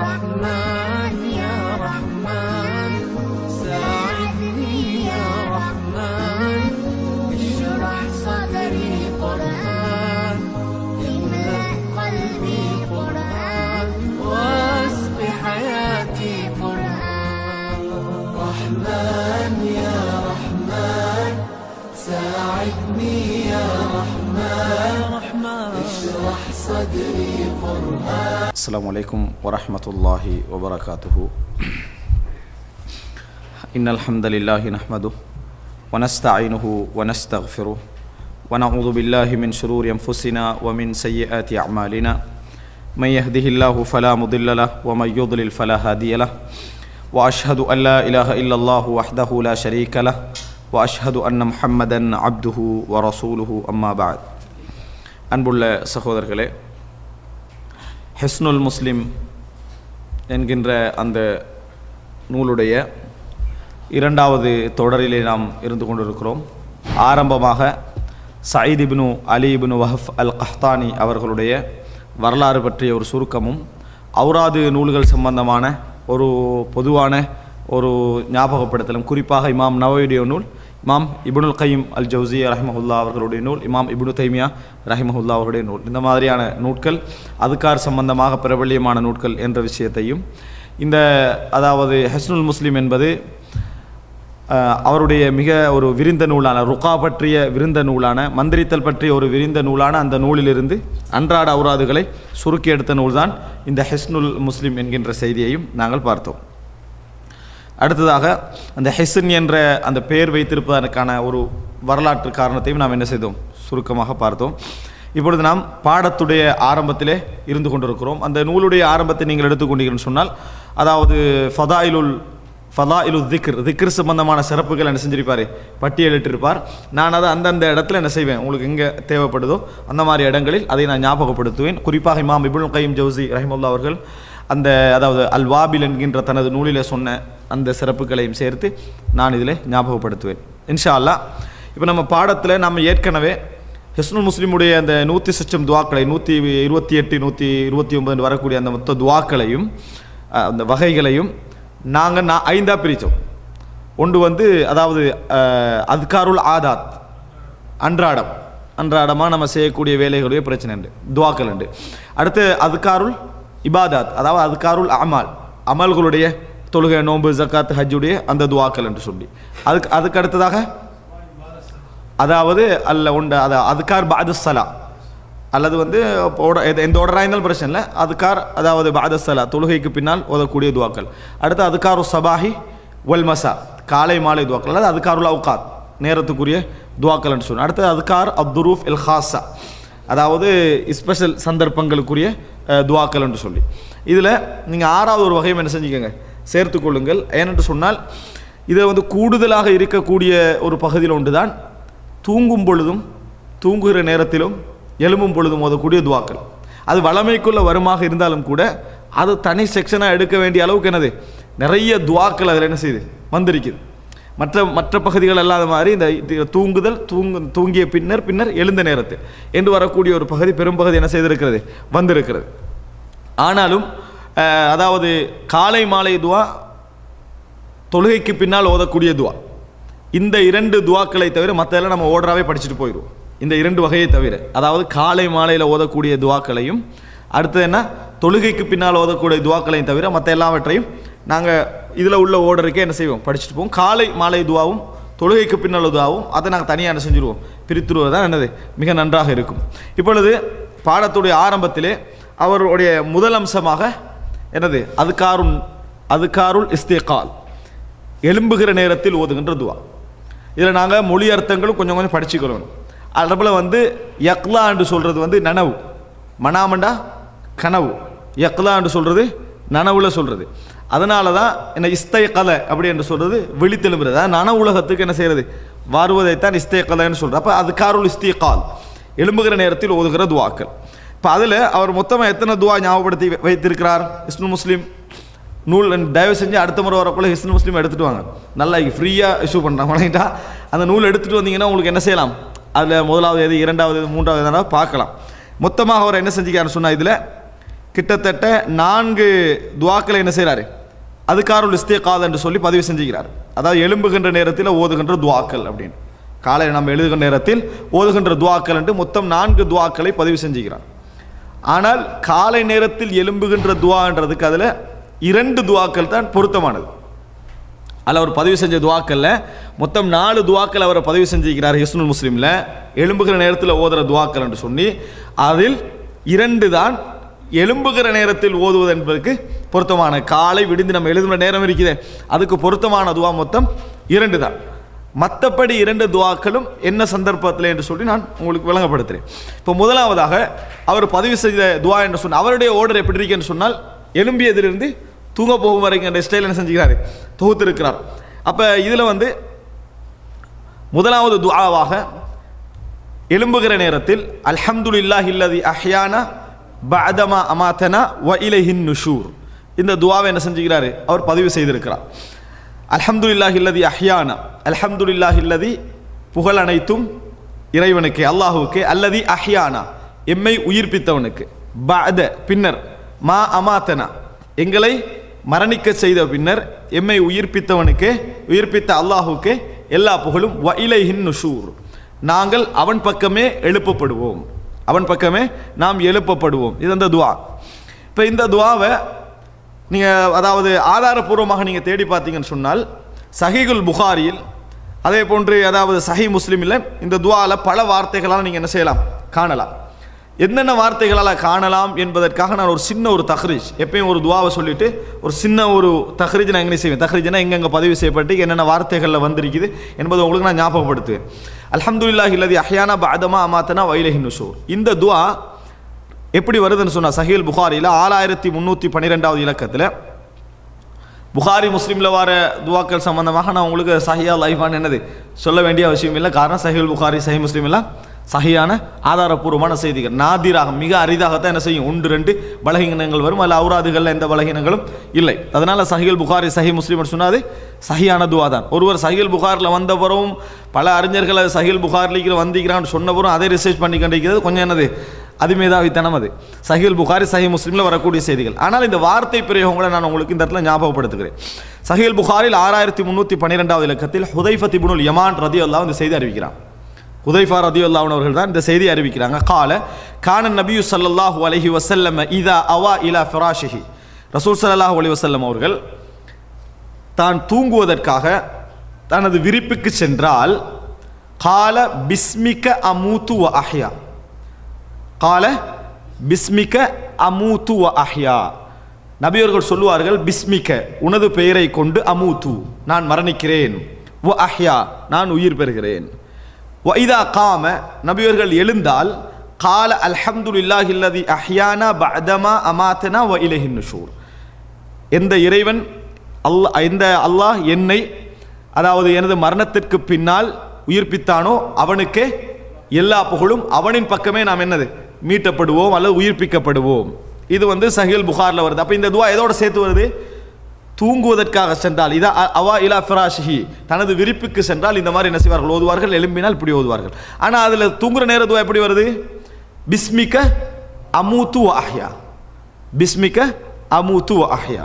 رحمن يا رحمن ساعدني يا رحمن اشرح صدري قرآن املأ قلبي قرآن واسق حياتي قرآن رحمن يا رحمن ساعدني يا رحمن رحمن اشرح صدري قرآن السلام عليكم ورحمة الله وبركاته إن الحمد لله نحمده ونستعينه ونستغفره ونعوذ بالله من شرور أنفسنا ومن سيئات أعمالنا من يهده الله فلا مضل له ومن يضلل فلا هادي له وأشهد أن لا إله إلا الله وحده لا شريك له وأشهد أن محمدا عبده ورسوله أما بعد அன்புள்ள சகோதரர்களே ஹெஸ்னுல் முஸ்லிம் என்கின்ற அந்த நூலுடைய இரண்டாவது தொடரிலே நாம் இருந்து கொண்டிருக்கிறோம் ஆரம்பமாக சயீத் இப்னு அலி இப்னு வஹஃப் அல் கஹ்தானி அவர்களுடைய வரலாறு பற்றிய ஒரு சுருக்கமும் ஔராது நூல்கள் சம்பந்தமான ஒரு பொதுவான ஒரு ஞாபகப்படுத்தலும் குறிப்பாக இமாம் நவயுடைய நூல் இமாம் இப்னுல் கைம் அல் ஜவுசி ரஹ்மஹுல்லா அவர்களுடைய நூல் இமாம் இப்னு தைமியா ரஹிமஹுல்லா அவருடைய நூல் இந்த மாதிரியான நூட்கள் அதுக்கார் சம்பந்தமாக பிரபல்யமான நூட்கள் என்ற விஷயத்தையும் இந்த அதாவது ஹஸ்னுல் முஸ்லிம் என்பது அஹ், அவருடைய மிக ஒரு விரிந்த நூலான ருகா பற்றிய விருந்த நூலான மந்திரித்தல் பற்றிய ஒரு விரிந்த நூலான அந்த நூலிலிருந்து அன்றாட அவுராதுகளை சுருக்கி எடுத்த நூல்தான் இந்த ஹெஸ்னுல் முஸ்லிம் என்கின்ற செய்தியையும் நாங்கள் பார்த்தோம் அடுத்ததாக அந்த ஹெசன் என்ற அந்த பெயர் வைத்திருப்பதற்கான ஒரு வரலாற்று காரணத்தையும் நாம் என்ன செய்தோம் சுருக்கமாக பார்த்தோம் இப்பொழுது நாம் பாடத்துடைய ஆரம்பத்திலே இருந்து கொண்டிருக்கிறோம் அந்த நூலுடைய ஆரம்பத்தை நீங்கள் எடுத்துக்கொண்டீங்கன்னு சொன்னால் அதாவது ஃபதாயிலுல் ஃபதாயிலு திக்ர் திக்ர் சம்பந்தமான சிறப்புகள் என்ன செஞ்சிருப்பார் பட்டியலிட்டிருப்பார் நான் அதை அந்தந்த இடத்துல என்ன செய்வேன் உங்களுக்கு எங்கே தேவைப்படுதோ அந்த மாதிரி இடங்களில் அதை நான் ஞாபகப்படுத்துவேன் குறிப்பாக இமாம் இபுல் கைம் ஜவுசி ரஹிமுல்லா அவர்கள் அந்த அதாவது அல் வாபில் என்கின்ற தனது நூலில் சொன்ன அந்த சிறப்புகளையும் சேர்த்து நான் இதில் ஞாபகப்படுத்துவேன் இன்ஷா அல்லாஹ் இப்போ நம்ம பாடத்தில் நம்ம ஏற்கனவே ஹிஸ்னுல் முஸ்லிமுடைய அந்த நூற்றி சச்சம் துவாக்களை நூற்றி இருபத்தி எட்டு நூற்றி இருபத்தி ஒன்பது வரக்கூடிய அந்த மொத்த துவாக்களையும் அஹ், அந்த வகைகளையும் நாங்கள் நான் ஐந்தாக பிரித்தோம் ஒன்று வந்து அதாவது அஹ், அத்காருல் ஆதாத் அன்றாடம் அன்றாடமாக நம்ம செய்யக்கூடிய வேலைகளுடைய பிரச்சனை உண்டு துவாக்கள் உண்டு அடுத்து அதுக்காருள் இபாதாத் அதாவது அதுக்காருள் அமால் அமல்களுடைய தொழுகை நோன்பு ஜக்காத் ஹஜ்ஜுடைய அந்த துவாக்கள் என்று சொல்லி அதுக்கு அதுக்கு அடுத்ததாக அதாவது அல்ல உண்டு அது அதுக்கார் பாது சலா அல்லது வந்து இப்போ ஓட- எது- எந்த ஓடராக இருந்தாலும் பிரச்சனை இல்லை அதுக்கார் அதாவது பாத சலா தொழுகைக்கு பின்னால் ஓதக்கூடிய துவாக்கள் அடுத்து அதுக்காரு சபாஹி வல் மசா காலை மாலை துவாக்கள் அல்லது அதுக்காருல் அவுகாத் நேரத்துக்குரிய துவாக்கள் என்று சொல்லணும் அடுத்து அதுக்கார் அப்துரூஃப் எல் ஹாசா அதாவது ஸ்பெஷல் சந்தர்ப்பங்களுக்குரிய அஹ், துவாக்கள் என்று சொல்லி இதில் நீங்கள் ஆறாவது ஒரு வகையும் என்ன செஞ்சுக்கோங்க சேர்த்துக் கொள்ளுங்கள் ஏனென்று சொன்னால் இதை வந்து கூடுதலாக இருக்கக்கூடிய ஒரு பகுதியில் ஒன்று தான் தூங்கும் பொழுதும் தூங்குகிற நேரத்திலும் எழும்பும் பொழுதும் ஓதக்கூடிய துவாக்கள் அது வளமைக்குள்ள வருமாக இருந்தாலும் கூட அது தனி செக்ஷனாக எடுக்க வேண்டிய அளவுக்கு என்னது நிறைய துவாக்கள் அதில் என்ன செய்யுது வந்திருக்குது மற்ற மற்ற பகுதிகள் அல்லாத மாதிரி இந்த இது தூங்குதல் தூங்கு தூங்கிய பின்னர் பின்னர் எழுந்த நேரத்தில் என்று வரக்கூடிய ஒரு பகுதி பெரும்பகுதி என்ன செய்திருக்கிறது வந்திருக்கிறது ஆனாலும் அஹ், அதாவது காலை மாலை துவா தொழுகைக்கு பின்னால் ஓதக்கூடிய துவா இந்த இரண்டு துவாக்களை தவிர மற்றெல்லாம் நம்ம ஓடுறாவே படிச்சுட்டு போயிடுவோம் இந்த இரண்டு வகையை தவிர அதாவது காலை மாலையில் ஓதக்கூடிய துவாக்களையும் அடுத்தது என்ன தொழுகைக்கு பின்னால் ஓதக்கூடிய துவாக்களையும் தவிர மற்ற எல்லாவற்றையும் நாங்கள் இதில் உள்ள ஓர்டருக்கே என்ன செய்வோம் படிச்சுட்டு போவோம் காலை மாலை துவாவும் தொழுகைக்கு பின்னால் துவாவும் அதை நாங்கள் தனியாக என்ன செஞ்சுருவோம் பிரித்துருவது தான் என்னது மிக நன்றாக இருக்கும் இப்பொழுது பாடத்துடைய ஆரம்பத்திலே அவருடைய முதல் அம்சமாக என்னது அதுக்காருன் அதுக்காருள் இஸ்திகால் எழும்புகிற நேரத்தில் ஓதுகின்ற துவா இதில் நாங்கள் மொழி அர்த்தங்களும் கொஞ்சம் கொஞ்சம் படிச்சுக்கிறோம் அதுபோல் வந்து யக்லா என்று சொல்கிறது வந்து நனவு மனாமண்டா கனவு யக்லா என்று சொல்கிறது நனவுல சொல்கிறது அதனால தான் என்ன இஸ்தை கலை அப்படி என்று சொல்கிறது விழித்தெழும்புறது அதாவது நனவு உலகத்துக்கு என்ன செய்கிறது வருவதைத்தான் இஸ்தை கலைன்னு சொல்கிறது அப்போ அது காருள் இஸ்திகால் எழும்புகிற நேரத்தில் ஓதுகிற துவாக்கள் இப்போ அதில் அவர் மொத்தமாக எத்தனை துவா ஞாபகப்படுத்தி வை- வைத்திருக்கிறார் இஸ்னு முஸ்லீம் நூல் தயவு செஞ்சு அடுத்த முறை வரக்குள்ள ஹிஸ்னு முஸ்லீம் எடுத்துகிட்டு வாங்க நல்லா ஃப்ரீயாக இஷ்யூ பண்ணுறாங்க வணங்கிட்டா அந்த நூல் எடுத்துகிட்டு வந்தீங்கன்னா உங்களுக்கு என்ன செய்யலாம் அதில் முதலாவது எது இரண்டாவது எது மூன்றாவது எதுனா பார்க்கலாம் மொத்தமாக அவர் என்ன செஞ்சுக்காருன்னு சொன்னால் இதில் கிட்டத்தட்ட நான்கு துவாக்களை என்ன செய்கிறாரு அதுக்காருள் இஸ்தேகாத் என்று சொல்லி பதிவு செஞ்சுக்கிறார் அதாவது எழும்புகின்ற நேரத்தில் ஓதுகின்ற துவாக்கள் அப்படின்னு காலையில் நம்ம எழுதுகின்ற நேரத்தில் ஓதுகின்ற துவாக்கள் என்று மொத்தம் நான்கு துவாக்களை பதிவு செஞ்சுக்கிறார் ஆனால் காலை நேரத்தில் எழும்புகின்ற துவான்றதுக்கு அதில் இரண்டு துவாக்கள் தான் பொருத்தமானது அதில் அவர் பதிவு செஞ்ச துவாக்கல்ல மொத்தம் நாலு துவாக்கள் அவர் பதிவு செஞ்சிருக்கிறார் ஹிஸ்னுல் முஸ்லீமில் எழும்புகிற நேரத்தில் ஓதுற துவாக்கள் என்று சொல்லி அதில் இரண்டு தான் எழும்புகிற நேரத்தில் ஓதுவது என்பதற்கு பொருத்தமான காலை விடிந்து நம்ம எழுதுகிற நேரம் இருக்குது அதுக்கு பொருத்தமான துவா மொத்தம் இரண்டு தான் மற்றபடி இரண்டு துவாக்களும் என்ன சந்தர்ப்பத்தில் என்று சொல்லி நான் உங்களுக்கு விளங்கப்படுத்துகிறேன் இப்போ முதலாவதாக அவர் பதிவு செய்த துவா என்று சொன்ன அவருடைய ஓர்டர் எப்படி இருக்குன்னு சொன்னால் எலும்பியதிலிருந்து தூங்க போகும் வரைக்கும் அந்த ஸ்டைல் என்ன செஞ்சுக்கிறாரு தொகுத்திருக்கிறார் அப்போ இதில் வந்து முதலாவது துஆவாக எழும்புகிற நேரத்தில் அல்ஹம்துலில்லாஹ் இல்லதி அஹ்யானா பஅதமா அமாத்தனா வ இலைஹின் நுஷூர் இந்த துஆவை என்ன செஞ்சுக்கிறாரு அவர் பதிவு செய்திருக்கிறார் அல்ஹம்துலில்லாஹ் இல்லதி அஹ்யானா அல்ஹம்துலில்லாஹ் இல்லதி புகழ் அனைத்தும் இறைவனுக்கு அல்லாஹுவுக்கு அல்லதி அஹ்யானா எம்மை உயிர்ப்பித்தவனுக்கு பஅத பின்னர் மா அமாத்தனா எங்களை மரணிக்க செய்த பின்னர் எம்மை உயிர்ப்பித்தவனுக்கு உயிர்ப்பித்த அல்லாஹுக்கு எல்லா புகழும் வ இலைஹின் நுஷூர் நாங்கள் அவன் பக்கமே எழுப்பப்படுவோம் அவன் பக்கமே நாம் எழுப்பப்படுவோம் இது அந்த துவா இப்போ இந்த துவாவை நீங்கள் அதாவது ஆதாரபூர்வமாக நீங்கள் தேடி பார்த்தீங்கன்னு சொன்னால் சஹீகுல் புகாரியில் அதே போன்று அதாவது சஹி முஸ்லீமில் இந்த துவாவில் பல வார்த்தைகளால் நீங்கள் என்ன செய்யலாம் காணலாம் என்னென்ன வார்த்தைகளால் காணலாம் என்பதற்காக நான் ஒரு சின்ன ஒரு தஹ்ரீஜ் எப்பயும் ஒரு துவாவை சொல்லிட்டு ஒரு சின்ன ஒரு தஹ்ரீஜ் நான் எங்கே செய்வேன் தஹ்ரீஜ்னா எங்கெங்கே பதிவு செய்யப்பட்டு என்னென்ன வார்த்தைகளில் வந்திருக்குது என்பதை உங்களுக்கு நான் ஞாபகப்படுத்துவேன் அல்ஹம்துலில்லாஹ் இல்லதி அஹ்யானா பாதமா அமாத்தனா வைலஹின் நுஷூர் இந்த துவா எப்படி வருதுன்னு சொன்னா சஹீல் புகாரியில் ஆறாயிரத்தி முந்நூற்றி பன்னிரெண்டாவது இலக்கத்தில் புகாரி முஸ்லீமில் வர துவாக்கள் சம்பந்தமாக நான் உங்களுக்கு சஹியா லைஃபான் என்னது சொல்ல வேண்டிய அவசியம் இல்லை காரணம் சஹீல் புகாரி சஹி முஸ்லீம் எல்லாம் சஹியான ஆதாரப்பூர்வமான செய்திகள் நாதிராக மிக அரிதாகத்தான் என்ன செய்யும் ஒன்று ரெண்டு பலகீனங்கள் வரும் அதில் அவுராதுகளில் எந்த பலகீனங்களும் இல்லை அதனால சஹில் புகாரி சஹி முஸ்லீம் சொன்னாது சஹியான துவா தான் ஒருவர் சஹில் புகாரில் வந்தவரும் பல அறிஞர்களை சஹில் புகாரில் வந்திக்கிறான்னு சொன்னவரும் அதை ரிசர்ச் பண்ணி கண்டிக்கிறது கொஞ்சம் என்னது அதுமேதாவித்தனம் அது சஹில் புகாரி சஹி முஸ்லீமில் வரக்கூடிய செய்திகள் ஆனால் இந்த வார்த்தை பிரயோகங்களை நான் உங்களுக்கு இந்த இடத்துல ஞாபகப்படுத்துகிறேன் சஹில் புகாரில் ஆறாயிரத்தி முந்நூற்றி பன்னிரெண்டாவது இலக்கத்தில் ஹுதைஃபத் இப்னுல் யமான் ரதி அல்லாஹ் இந்த செய்தி அறிவிக்கிறான் ஹுதைஃபா ரதி அல்லாஹ் அவர்கள் தான் இந்த செய்தி அறிவிக்கிறாங்க கால கான நபியு ஸல்லல்லாஹு அலைஹி வஸல்லம் இதா அவா இலா ஃபிராஷிஹி ரசூல் ஸல்லல்லாஹு அலைஹி வஸல்லம் அவர்கள் தான் தூங்குவதற்காக தனது விரிப்புக்கு சென்றால் கால பிஸ்மிக அமூத்து வ அஹ்யா கால பிஸ்மிக அமூத்து வ அஹ்யா நபியவர்கள் சொல்லுவார்கள் பிஸ்மிக உனது பெயரை கொண்டு அமூத்து நான் மரணிக்கிறேன் வ அஹ்யா நான் உயிர் பெறுகிறேன் வ இதா காம நபியவர்கள் எழுந்தால் கால அல்ஹம்துலில்லாஹி இல்லதி அஹ்யானா பஅதமா அமாத்தனா வ இலைஹின் நுஷூர் எந்த இறைவன் அல்லாஹ் எந்த அல்லாஹ் என்னை அதாவது எனது மரணத்திற்கு பின்னால் உயிர்ப்பித்தானோ அவனுக்கே எல்லா புகழும் அவனின் பக்கமே நாம் என்னது மீட்டப்படுவோம் அல்லது உயிர்ப்பிக்கப்படுவோம் இது வந்து சஹில் புகாரில் வருது அப்போ இந்த துவா எதோட சேர்த்து வருது தூங்குவதற்காக சென்றால் இதா அ- அவா இலா ஃபிராஷிஹி தனது விரிப்புக்கு சென்றால் இந்த மாதிரி என்ன செய்வார்கள் ஓதுவார்கள் எழும்பினால் இப்படி ஓதுவார்கள் ஆனால் அதில் தூங்குற நேர துவா எப்படி வருது பிஸ்மிக அமூத்து வ அஹ்யா பிஸ்மிக அமூத்து வ அஹ்யா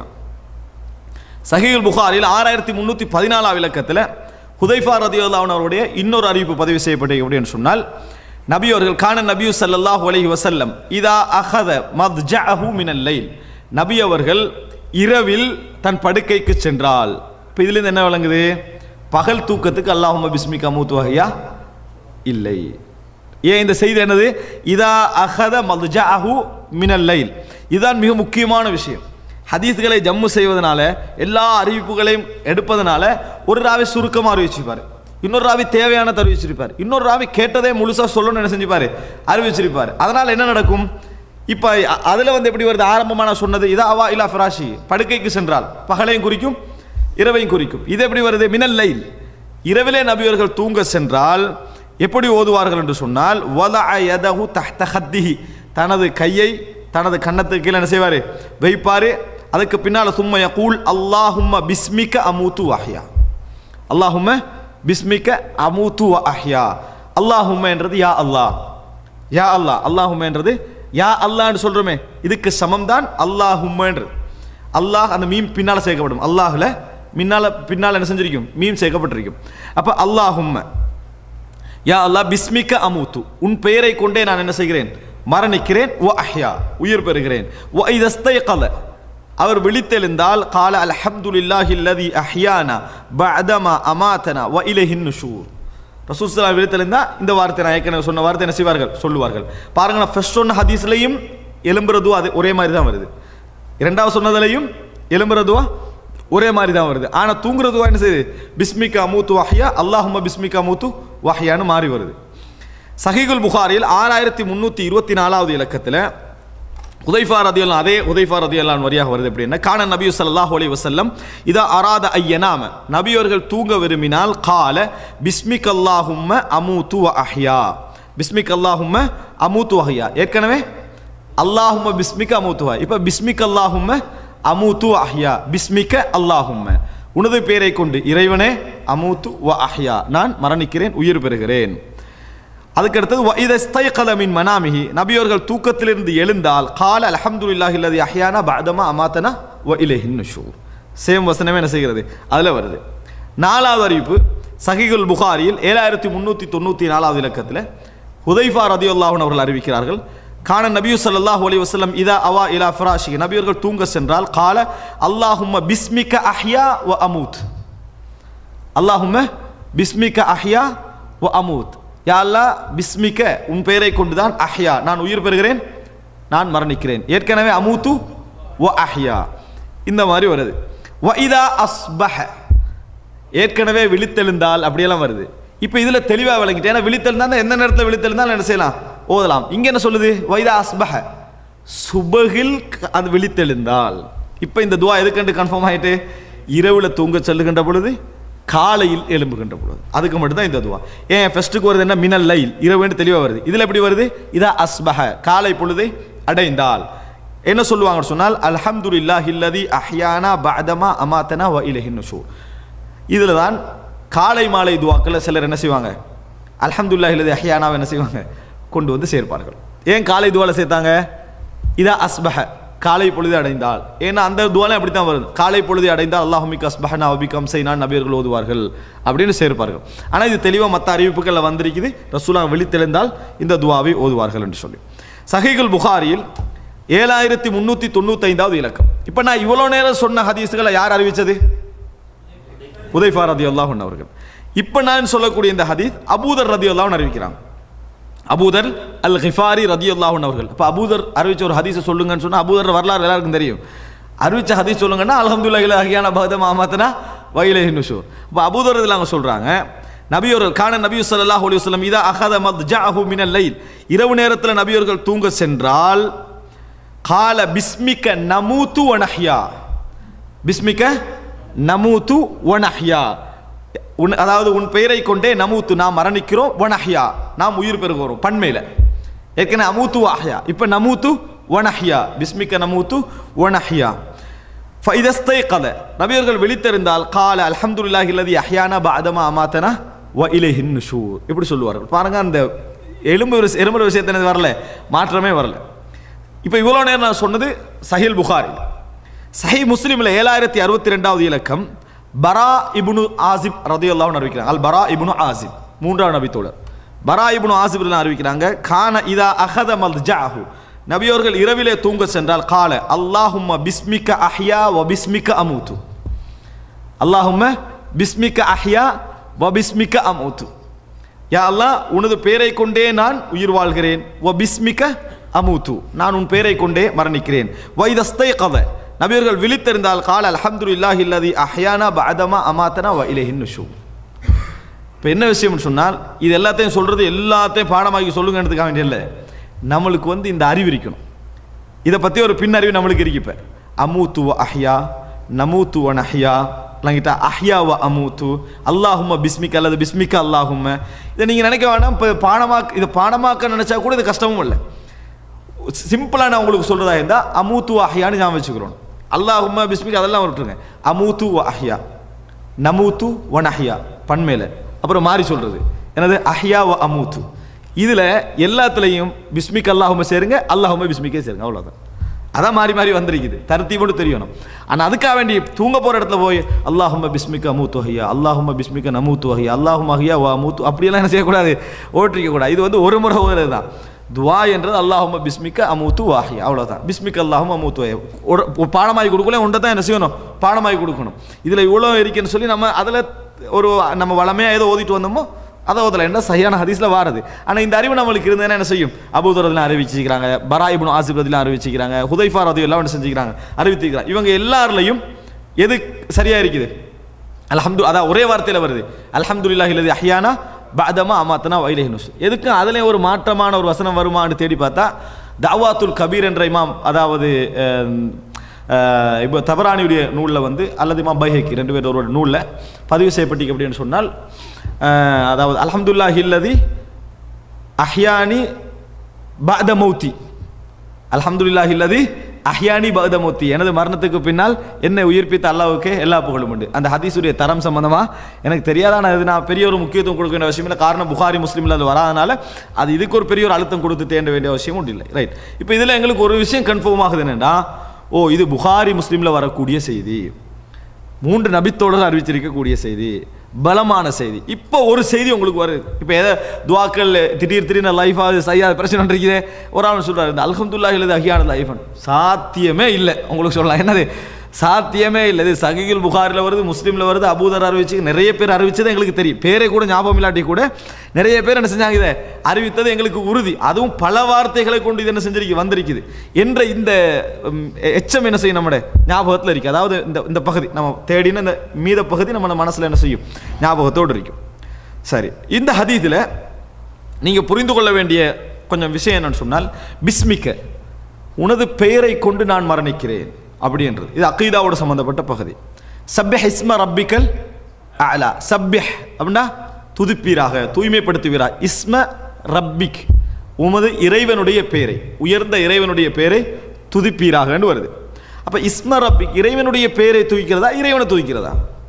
சஹீல் புகாரில் ஆறாயிரத்தி முந்நூற்றி பதினாலாம் இலக்கத்தில் ஹுதைஃபா ரதியுல்லாஹன் அவருடைய இன்னொரு அறிவிப்பு பதிவு செய்யப்பட்டு எப்படின்னு சொன்னால் நபி அவர்கள் கான நபியு ஸல்லல்லாஹு அலைஹி வஸல்லம் இதா அஹத மத்ஜஅஹு மினல் லைல் நபி அவர்கள் இரவில் தன் படுக்கைக்கு சென்றால் இப்போ இதுலேருந்து என்ன விளங்குது பகல் தூக்கத்துக்கு அல்லாஹும்ம பிஸ்மிகா மூத்து வகையா இல்லை ஏன் இந்த செய்தி என்னது இதா அஹத மல்ஜஅஹு மினல் லைல் இதுதான் மிக முக்கியமான விஷயம் ஹதீஸ்களை ஜம்மு செய்வதனால எல்லா அறிவிப்புகளையும் எடுப்பதனால ஒரு ராவி சுருக்கமாக அறிவிச்சிருப்பார் இன்னொரு ராவி தேவையான அறிவிச்சிருப்பார் இன்னொரு ராவி கேட்டதே முழுசாக சொல்லணும்னு என்ன செஞ்சுப்பார் அறிவிச்சிருப்பார் அதனால் என்ன நடக்கும் இப்போ அதில் வந்து எப்படி வருது ஆரம்பமாக நான் சொன்னது இதா அவா இலா ஃபிராஷி படுக்கைக்கு சென்றால் பகலையும் குறிக்கும் இரவையும் குறிக்கும் இது எப்படி வருது மினல் லைல் இரவிலே நபியவர்கள் தூங்க சென்றால் எப்படி ஓதுவார்கள் என்று சொன்னால் வலஅ யதஹு தஹ்த ஹத்திஹி தனது கையை தனது கன்னத்துக்கு கீழே என்ன செய்வார் வைப்பார் அதுக்கு பின்னால் சும்ம யகூல் அல்லாஹும்ம பிஸ்மிக அமூத்து அஹ்யா அல்லாஹும்ம பிஸ்மிக அமூத்து வ அஹ்யா அல்லாஹும்ம என்றது யா அல்லாஹ் யா அல்லாஹ் அல்லாஹும்ம என்றது யா அல்லாஹ்னு சொல்றோமே இதுக்கு சமம் தான் அல்லாஹும்மன்றது அல்லாஹ் அந்த மீம் பின்னால சேர்க்கப்படும் அல்லாஹ்ல மின்னால பின்னால என்ன செஞ்சிருக்கும் மீம் சேர்க்கப்பட்டிருக்கும் அப்ப அல்லாஹும்ம யா அல்லாஹ் பிஸ்மிக்க அமூத்து உன் பெயரை கொண்டே நான் என்ன செய்கிறேன் மரணிக்கிறேன் வ அஹ்யா உயிர் பெறுகிறேன் வ இதஸ்தைகல அவர் விழித்தெழுந்தால் கால அல்ஹம்துலில்லாஹி அல்லதி அஹ்யானா பஅதமா அமாதனா வ இலைஹின் நுஷூர் ரசூலுல்லாஹ் விழித்தெழுந்தா இந்த வார்த்தை நான் ஏற்கனவே சொன்ன வார்த்தை என்ன செய்வார்கள் சொல்லுவார்கள் பாருங்க நான் ஃபர்ஸ்ட் சொன்ன ஹதீஸ்லையும் எலும்புறதும் அது ஒரே மாதிரி தான் வருது இரண்டாவது சொன்னதுலையும் எலும்புறதுவா ஒரே மாதிரி தான் வருது ஆனா தூங்குறதுவா என்ன செய்யுது பிஸ்மிகா மூத்து வஹ்யா அல்லாஹும்ம பிஸ்மிகா மூத்து வஹ்யான்னு மாறி வருது சஹீகுல் புகாரில் ஆறாயிரத்தி முந்நூற்றி இருபத்தி நாலாவது இலக்கத்தில் உதைஃபா ரதியல்லாம் அதே உதைஃபா ரதியல்லான் வரியாக வருது எப்படின்னா கான நபியு ஸல்லல்லாஹு அலைஹி வஸல்லம் இதா அராத ஐயனாம நபியவர்கள் தூங்க விரும்பினால் கால பிஸ்மிக் அல்லாஹும்ம அமூத்து வ அஹ்யா பிஸ்மிக் அல்லாஹும்ம அமூத்து அஹ்யா ஏற்கனவே அல்லாஹும்ம பிஸ்மிக அமூத்துவா இப்போ பிஸ்மிக் அல்லாஹும்ம அமூத்து வ அஹ்யா பிஸ்மிக அல்லாஹும்ம உனது பேரை கொண்டு இறைவனே அமூத்து வ அஹ்யா நான் மரணிக்கிறேன் உயிர் பெறுகிறேன் அதுக்கு அடுத்தது வ இத ஸ்தைகல மின் மனாமிஹி நபியவர்கள் தூக்கத்திலிருந்து எழுந்தால் கால அல்ஹம்துலில்லாஹி அல்லதி அஹ்யானா பஅதமா அமாத்தனா வ இலைஹின் நுஷூர் சேம் வசனமே என்ன செய்கிறது அதுல வருது நாலாவது அறிவிப்பு சஹீகுல் புகாரியில் ஏழாயிரத்தி முந்நூற்றி தொண்ணூற்றி நாலாவது இலக்கத்தில் ஹுதைஃபா ரதியுல்லாஹன் அவர்கள் அறிவிக்கிறார்கள் கான நபியு ஸல்லல்லாஹு அலைஹி வஸல்லம் இதா அவா இலா ஃபிராஷி நபியவர்கள் தூங்க சென்றால் கால அல்லாஹும்ம பிஸ்மிக அஹ்யா வ அமூத் அல்லாஹும்ம பிஸ்மிக அஹ்யா வ அமூத் யா அல்லாஹ் பிஸ்மிக உன் பெயரை கொண்டுதான் அஹ்யா நான் உயிர் பெறுகிறேன் நான் மரணிக்கிறேன் ஏற்கனவே அமூத்து வ அஹ்யா இந்த மாதிரி வருது வ இதா அஸ்பஹ ஏற்கனவே விழித்தெழுந்தால் அப்படியெல்லாம் வருது இப்போ இதுல தெளிவா விளங்கிட்டு ஏன்னா விழித்தெழுந்தால் எந்த நேரத்தில் விழித்தெழுந்தால் என்ன செய்யலாம் ஓதலாம் இங்க என்ன சொல்லுது வைதா அஸ்பஹ சுபகில் க- அது விழித்தெழுந்தால் இப்போ இந்த துவா எதுக்கண்டு கன்ஃபார்ம் ஆயிட்டு இரவுல தூங்க செல்லுகின்ற பொழுது காலையில் எழும்புகின்ற பொழுது அதுக்கு மட்டும்தான் இந்த துவா ஏன் ஃபர்ஸ்ட்டுக்கு வருது என்ன மினல் லைல் இரவுன்னு தெளிவாக வருது இதில் எப்படி வருது இதா அஸ்பஹ காலை பொழுதை அடைந்தால் என்ன சொல்லுவாங்கன்னு சொன்னால் அல்ஹம்துலில்லாஹி இல்லதி அஹ்யானா பஅதமா அமாத்தனா வ இலைஹின் நுஷூர் இதில் தான் காலை மாலை துவாக்களை சிலர் என்ன செய்வாங்க அல்ஹம்துலில்லாஹி இல்லதி அஹ்யானாவை என்ன செய்வாங்க கொண்டு வந்து சேர்ப்பார்கள் ஏன் காலை துவால சேர்த்தாங்க இதா அஸ்பஹ காலை பொழுது அடைந்தால் ஏன்னா அந்த துவாலம் அப்படி தான் வருது காலை பொழுது அடைந்தால் அல்லாஹுமிக் அஸ்பஹனா அபிகம் செய்னான் நபியர்கள் ஓதுவார்கள் அப்படின்னு சேர்ப்பார்கள் ஆனால் இது தெளிவாக மற்ற அறிவிப்புகளில் வந்திருக்குது ரசூலா விழித்தெழுந்தால் இந்த துவாவை ஓதுவார்கள் என்று சொல்லி சஹீகுல் புகாரியில் ஏழாயிரத்தி முந்நூற்றி தொண்ணூத்தைந்தாவது இலக்கம் இப்போ நான் இவ்வளோ நேரம் சொன்ன ஹதீஸுகளை யார் அறிவிச்சது உதைஃபா ரதி அல்லாஹன் அவர்கள் இப்போ நான் சொல்லக்கூடிய இந்த ஹதீஸ் அபூதர் ரதி அல்லாஹன் அறிவிக்கிறாங்க அபூதர் அல் கிஃபாரி ரதி அல்லாஹன் அவர்கள் இப்போ அபூதர் அறிவிச்ச ஒரு ஹதீஸை சொல்லுங்கன்னு சொன்னால் அபூதர் வரலாறு எல்லாருக்கும் தெரியும் அறிவிச்ச ஹதீஸ் சொல்லுங்கன்னா அல்ஹம்துல்லா இல்ல அஹியான பகதம் ஆமாத்தனா வயலே நுஷூர் இப்போ அபூதர் இதில் அவங்க சொல்கிறாங்க நபியோர்கள் கான நபி ஸல்லல்லாஹு அலைஹி வஸல்லம் இதா அஹத மத்ஜஅஹு மினல் லைல் இரவு நேரத்தில் நபியோர்கள் தூங்க சென்றால் கால பிஸ்மிக்க நமூத்து வனஹ்யா பிஸ்மிக்க நமூத்து வனஹ்யா உன் அதாவது உன் பெயரை கொண்டே நமூத்து நாம் மரணிக்கிறோம் வனஹ்யா நாம் உயிர் பெறுகிறோம் பண்மையில் ஏற்கனவே அமூத்து அஹ்யா இப்போ நமூத்து வனஹ்யா பிஸ்மிக்க நமூத்து வனஹ்யா ஃபைதஸ்தை கத நபியர்கள் விழித்தெறிந்தால் கால அல்ஹம்துலில்லாஹி இல்லதி அஹ்யானா பஅதமா அமாத்தனா வ இலைஹின் நுஷூர் இப்படி சொல்லுவார்கள் பாருங்க அந்த எலும்பு விஷ- எலும்பு விஷயத்தை எனக்கு வரல மாற்றமே வரல இப்போ இவ்வளோ நேரம் நான் சொன்னது சஹில் புகாரி சஹி முஸ்லிமில் ஏழாயிரத்தி அறுபத்தி ரெண்டாவது இலக்கம் பரா இப்னு ஆசிப் ரதியுல்லாஹ்னு அறிவிக்கிறாங்க அல் பரா இப்னு ஆசிப் மூன்றாவது நபித்தோழர் பரா இப்னு ஆசிப் அறிவிக்கிறாங்க கான இதா அஹத மல் ஜாஹு நபியோர்கள் இரவிலே தூங்க சென்றால் கால அல்லாஹும்ம பிஸ்மிக்க அஹ்யா வ பிஸ்மிக்க அமூத்து அல்லாஹும்ம பிஸ்மிக்க அஹ்யா வ பிஸ்மிக்க அமூத்து யா அல்லாஹ் உனது பெயரை கொண்டே நான் உயிர் வாழ்கிறேன் வ பிஸ்மிக்க அமூத்து நான் உன் பெயரை கொண்டே மரணிக்கிறேன் வைதஸ்தை கத நபியர்கள் விழித்தெறிந்தால் கால அல்ஹம்துலில்லாஹி இல்லதி அஹ்யானா பஅதமா அமாத்தனா வ இலைஹின் நுஷூர் இப்போ என்ன விஷயம்னு சொன்னால் இது எல்லாத்தையும் சொல்றது எல்லாத்தையும் பாடமாக்கி சொல்லுங்கன்றதுக்காக வேண்டிய இல்லை நம்மளுக்கு வந்து இந்த அறிவு இருக்கணும் இதை பற்றி ஒரு பின்னறிவு நம்மளுக்கு இருக்கு இப்போ அமூத்து வ அஹ்யா நமூத்து வ நஹ்யா இல்லைங்கிட்ட அஹ்யா வ அமூத்து அல்லாஹும்ம பிஸ்மிக்க அல்லது பிஸ்மிக்க அல்லாஹும்ம இதை நீங்கள் நினைக்க வேண்டாம் இப்போ பாடமாக்க இதை பாடமாக்க நினச்சா கூட இது கஷ்டமும் இல்லை சிம்பிளாக நான் உங்களுக்கு சொல்கிறதா இருந்தால் அமூத்து வ அஹ்யான்னு ஞாபகம் வச்சுக்கிறோம் அல்லாஹும்ம பிஸ்மிக்க அதெல்லாம் விட்டுருங்க அமூத்து வ அஹ்யா நமூத்து வ நஹ்யா பண்மையில் அப்புறம் மாறி சொல்கிறது எனது அஹ்யா வ அமூத்து இதுல எல்லாத்துலயும் பிஸ்மிக் அல்லாஹும சேருங்க அல்லாஹும பிஸ்மிக்கே சேருங்க அவ்வளவுதான் அதான் மாறி மாறி வந்திருக்குது தருத்தீபோடு தெரியணும் ஆனா அதுக்காக வேண்டி தூங்க போற இடத்துல போய் அல்லாஹும்ம பிஸ்மிக்க அமூத்து வகையா அல்லாஹும்ம பிஸ்மிக்க நமூத்து வகையா அல்லாஹும் அஹியா வா மூத்து அப்படியெல்லாம் என்ன செய்யக்கூடாது ஓட்டிருக்க கூடாது இது வந்து ஒரு முறை ஓதுறது தான் துவா என்றது அல்லாஹும்ம பிஸ்மிக்க அமூத்து வாஹியா அவ்வளவுதான் பிஸ்மிக் அல்லாஹும் அமூத்து வாஹியா ஒரு ஒரு பாடமாகி கொடுக்கல ஒன்றை தான் என்ன செய்யணும் பாடமாகி கொடுக்கணும் இதுல இவ்வளோ இருக்குன்னு சொல்லி நம்ம அதுல ஒரு நம்ம வளமையா ஏதோ ஓதிட்டு வந்தோமோ அதை ஓதல என்ன சரியான ஹதீஸ்ல வாரது ஆனா இந்த அறிவு நம்மளுக்கு இருந்ததுன்னா என்ன செய்யும் அபூதரதுலாம் அறிவிச்சிருக்கிறாங்க பராயிபுன் ஆசிபதிலாம் அறிவிச்சிருக்கிறாங்க ஹுதைஃபா ரதி எல்லாம் என்ன செஞ்சுக்கிறாங்க அறிவித்திருக்கிறாங்க இவங்க எல்லாருலையும் எது சரியா இருக்குது அல்ஹம்து அதான் ஒரே வார்த்தையில வருது அல்ஹம்துலில்லாஹி இல்லது அஹ்யானா பாதமா அமாத்தனா வைலஹி நுஸ் எதுக்கு அதுல ஒரு மாற்றமான ஒரு வசனம் வருமான்னு தேடி பார்த்தா தாவாத்துல் கபீர் என்ற இமாம் அதாவது அஹ், அஹ், இப்போ தபரானியுடைய நூலில் வந்து அல்லது இமாம் பைஹக்கி ரெண்டு பேர் ஒரு நூலில் பதிவு செய்யப்பட்டிருக்கு அப்படின்னு சொன்னால் அஹ், அதாவது அல்ஹம்துலில்லாஹி இல்லதி அஹ்யானி பாத மௌத்தி அல்ஹம்துலில்லாஹி இல்லதி அஹ்யானி பாத மௌத்தி எனது மரணத்துக்கு பின்னால் என்னை உயிர்ப்பித்த அல்லாவுக்கே எல்லா புகழும் உண்டு அந்த ஹதீஸுடைய தரம் சம்பந்தமா எனக்கு தெரியாத ஆனால் இது நான் பெரிய ஒரு முக்கியத்துவம் கொடுக்க வேண்டிய அவசியம் இல்லை காரணம் புகாரி முஸ்லீமில் அது வராதனால அது இதுக்கு ஒரு பெரிய ஒரு அழுத்தம் கொடுத்து தேட வேண்டிய அவசியம் உண்டு இல்லை ரைட் இப்போ இதில் எங்களுக்கு ஒரு விஷயம் கன்ஃபார்ம் ஆகுது என்னன்னா ஓ இது புகாரி முஸ்லீமில் வரக்கூடிய செய்தி மூன்று நபித்தோடர் அறிவிச்சிருக்கக்கூடிய செய்தி பலமான செய்தி இப்போ ஒரு செய்தி உங்களுக்கு வருது இப்போ எதை துவாக்கள் திடீர் திடீர்னு லைஃப் ஆகுது சையா பிரச்சனை இருக்குதே ஒரு ஆள் சொல்றாரு இந்த அல்ஹம்துல்லா இல்லது அஹியான லைஃபன் சாத்தியமே இல்லை உங்களுக்கு சொல்லலாம் என்னது சாத்தியமே இல்லை இது சகிகுல் புகாரில் வருது முஸ்லீமில் வருது அபூதர் அறிவிச்சு நிறைய பேர் அறிவிச்சது எங்களுக்கு தெரியும் பேரை கூட ஞாபகம் இல்லாட்டி கூட நிறைய பேர் என்ன செஞ்சாங்க இதை அறிவித்தது எங்களுக்கு உறுதி அதுவும் பல வார்த்தைகளை கொண்டு இது என்ன செஞ்சிருக்கு வந்திருக்குது என்ற இந்த ம், எச்சம் என்ன செய்யும் நம்முடைய ஞாபகத்தில் இருக்கு அதாவது இந்த இந்த பகுதி நம்ம தேடின இந்த மீத பகுதி நம்ம மனசுல என்ன செய்யும் ஞாபகத்தோடு இருக்கும் சரி இந்த ஹதீஸில் நீங்க புரிந்து கொள்ள வேண்டிய கொஞ்சம் விஷயம் என்னன்னு சொன்னால் பிஸ்மிக்க உனது பெயரை கொண்டு நான் மரணிக்கிறேன் அப்படின்றது இது அக்கீதாவோட சம்பந்தப்பட்ட பகுதி சப்யஹ் இஸ்ம ரப்பிக்கல் அலா சப்யஹ் அப்படின்னா துதிப்பீராக தூய்மைப்படுத்துவீராக இஸ்ம ரப்பிக் உமது இறைவனுடைய பெயரை உயர்ந்த இறைவனுடைய பெயரை துதிப்பீராகன்னு வருது அப்ப இஸ்ம ரப்பிக் இறைவனுடைய பெயரை துதிக்கிறதா இறைவனை துதிக்கிறதா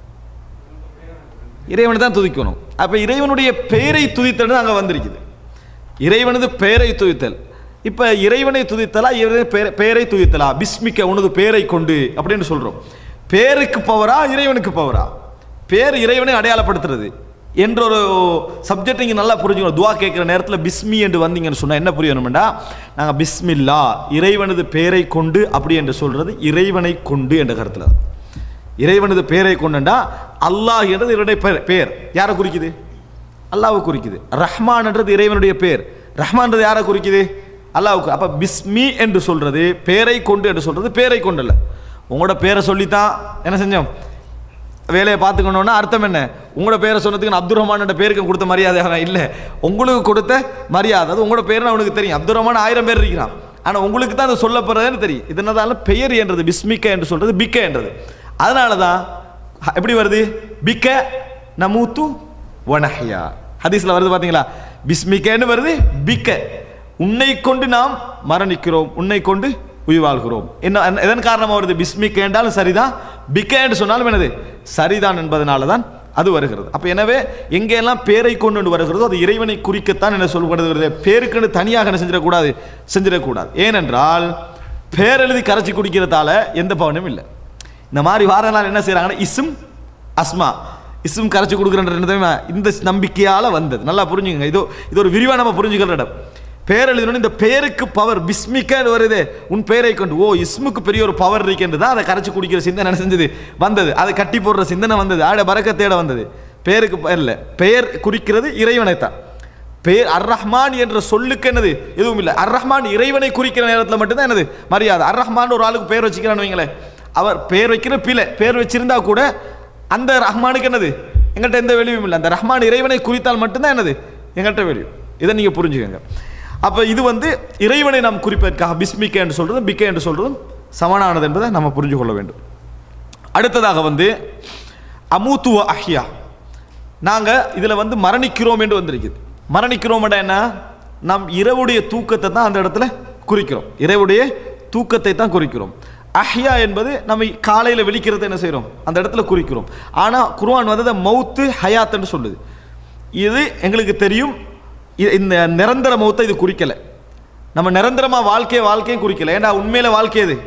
இறைவனை தான் துதிக்கணும் அப்ப இறைவனுடைய பெயரை துதித்தல் அங்க வந்திருக்குது இறைவனது பெயரை துதித்தல் இப்ப இறைவனை துதித்தலா இறைவனை பெயரை- பெயரை துதித்தலா பிஸ்மிக்க உனது பெயரை கொண்டு அப்படின்னு சொல்றோம் பேருக்கு பவரா இறைவனுக்கு பவரா பேர் இறைவனை அடையாளப்படுத்துறது என்ற ஒரு சப்ஜெக்ட் நீங்க நல்லா புரிஞ்சுக்கணும் துவா கேட்குற நேரத்தில் பிஸ்மி என்று வந்தீங்கன்னு சொன்னா என்ன புரியணும்டா நாங்க பிஸ்மில்லா இறைவனது பெயரை கொண்டு அப்படி என்று சொல்றது இறைவனை கொண்டு என்ற கருத்துல தான். இறைவனது பெயரை கொண்டுண்டா அல்லாஹ் என்றது இவருடைய பெயர் பெயர் யாரை குறிக்குது அல்லாஹ்வை குறிக்குது ரஹ்மான்ன்றது இறைவனுடைய பெயர் ரஹ்மான்றது யாரை குறிக்குது அல்லாஹ்வுக்கு அப்ப பிஸ்மி என்று சொல்றது பெயரை கொண்டு என்று சொல்றது பெயரை கொண்டு அல்ல உங்களோட பேரை சொல்லித்தான் என்ன செஞ்சோம் வேலையை பார்த்துக்கணும்னா அர்த்தம் என்ன உங்களோட பேரை சொன்னதுக்கு நான் அப்துல் ரஹ்மான் பேருக்கு கொடுத்த மரியாதை அவன் இல்லை உங்களுக்கு கொடுத்த மரியாதை அது உங்களோட பேர் அவனுக்கு தெரியும் அப்துல் ரஹ்மான் ஆயிரம் பேர் இருக்கிறான் ஆனால் உங்களுக்கு தான் அது சொல்லப்படுறதுன்னு தெரியும் இது என்னதால பெயர் என்றது பிஸ்மிக்க என்று சொல்றது பிக்க என்றது அதனால தான் ஹ- எப்படி வருது பிக்க நமூத்து வனஹ்யா ஹதீஸ்ல வருது பாத்தீங்களா பிஸ்மிக்கன்னு வருது பிக்க உன்னை கொண்டு நாம் மரணிக்கிறோம் உன்னை கொண்டு உயிர் வாழ்கிறோம் என்ன என்ன- எதன் காரணமா வருது பிஸ்மிக்க என்றாலும் சரிதான் பிக்க என்று சொன்னாலும் என்னது சரிதான் என்பதனால தான் அது வருகிறது அப்ப எனவே எங்கெல்லாம் பேரை கொண்டு வருகிறதோ அது இறைவனை குறிக்கத்தான் என்ன சொல்லப்படுகிறது பேருக்குன்னு தனியாக என்ன செஞ்சிடக்கூடாது செஞ்சிடக்கூடாது ஏனென்றால் பேரெழுதி கரைச்சி குடிக்கிறதால எந்த பவனும் இல்லை இந்த மாதிரி வார நாள் என்ன செய்றாங்கன்னா இஸ்ம் அஸ்மா இஸ்ம் கரைச்சி கொடுக்குறன்றது இந்த நம்பிக்கையால வந்தது நல்லா புரிஞ்சுங்க இது இது ஒரு விரிவா நம்ம புரிஞ்சுக்கிற இடம் பேர் எழுதணும் இந்த பேருக்கு பவர் பிஸ்மிக்கன்னு வருது உன் பேரை கொண்டு ஓ இஸ்முக்கு பெரிய ஒரு பவர் இருக்கின்றது தான் அதை கரைச்சி குடிக்கிற சிந்தனை என்ன செஞ்சது வந்தது அதை கட்டி போடுற சிந்தனை வந்தது ஆட பறக்க தேட வந்தது பேருக்கு ப- இல்ல பெயர் குறிக்கிறது இறைவனைத்தான் பேர் அர் ரஹ்மான் என்ற சொல்லுக்கு என்னது எதுவும் இல்லை அர் ரஹ்மான் இறைவனை குறிக்கிற நேரத்தில் மட்டும்தான் என்னது மரியாதை அர் ரஹ்மான் ஒரு ஆளுக்கு பேர் வச்சுக்கிறான்னு வைங்களேன் அவர் பேர் வைக்கிற பிழை பேர் வச்சிருந்தா கூட அந்த ரஹ்மானுக்கு என்னது எங்கள்கிட்ட எந்த வெளியும் இல்லை அந்த ரஹ்மான் இறைவனை குறித்தால் மட்டும்தான் என்னது எங்கள்கிட்ட வெளியும் இதை நீங்க புரிஞ்சுக்கங்க அப்ப இது வந்து இறைவனை நாம் குறிப்பதற்காக பிஸ்மிக்க என்று சொல்றதும் பிக்க என்று சொல்றதும் சமனானது என்பதை நம்ம புரிஞ்சு கொள்ள வேண்டும் அடுத்ததாக வந்து அமூத்துவ அஹ்யா நாங்க இதுல வந்து மரணிக்கிறோம் என்று வந்திருக்குது மரணிக்கிறோம் என்ன நாம் இரவுடைய தூக்கத்தை தான் அந்த இடத்துல குறிக்கிறோம் இரவுடைய தூக்கத்தை தான் குறிக்கிறோம் அஹ்யா என்பது நம்ம காலையில விழிக்கிறத என்ன செய்றோம் அந்த இடத்துல குறிக்கிறோம் ஆனா குர்ஆன் வந்து அதை மௌத்து ஹயாத் என்று சொல்லுது இது எங்களுக்கு தெரியும் இ- இந்த நிரந்தர மௌத்தை இது குறிக்கல நம்ம நிரந்தரமா வாழ்க்கையை வாழ்க்கையும் குறிக்கல ஏன்டா உண்மையில வாழ்க்கை எது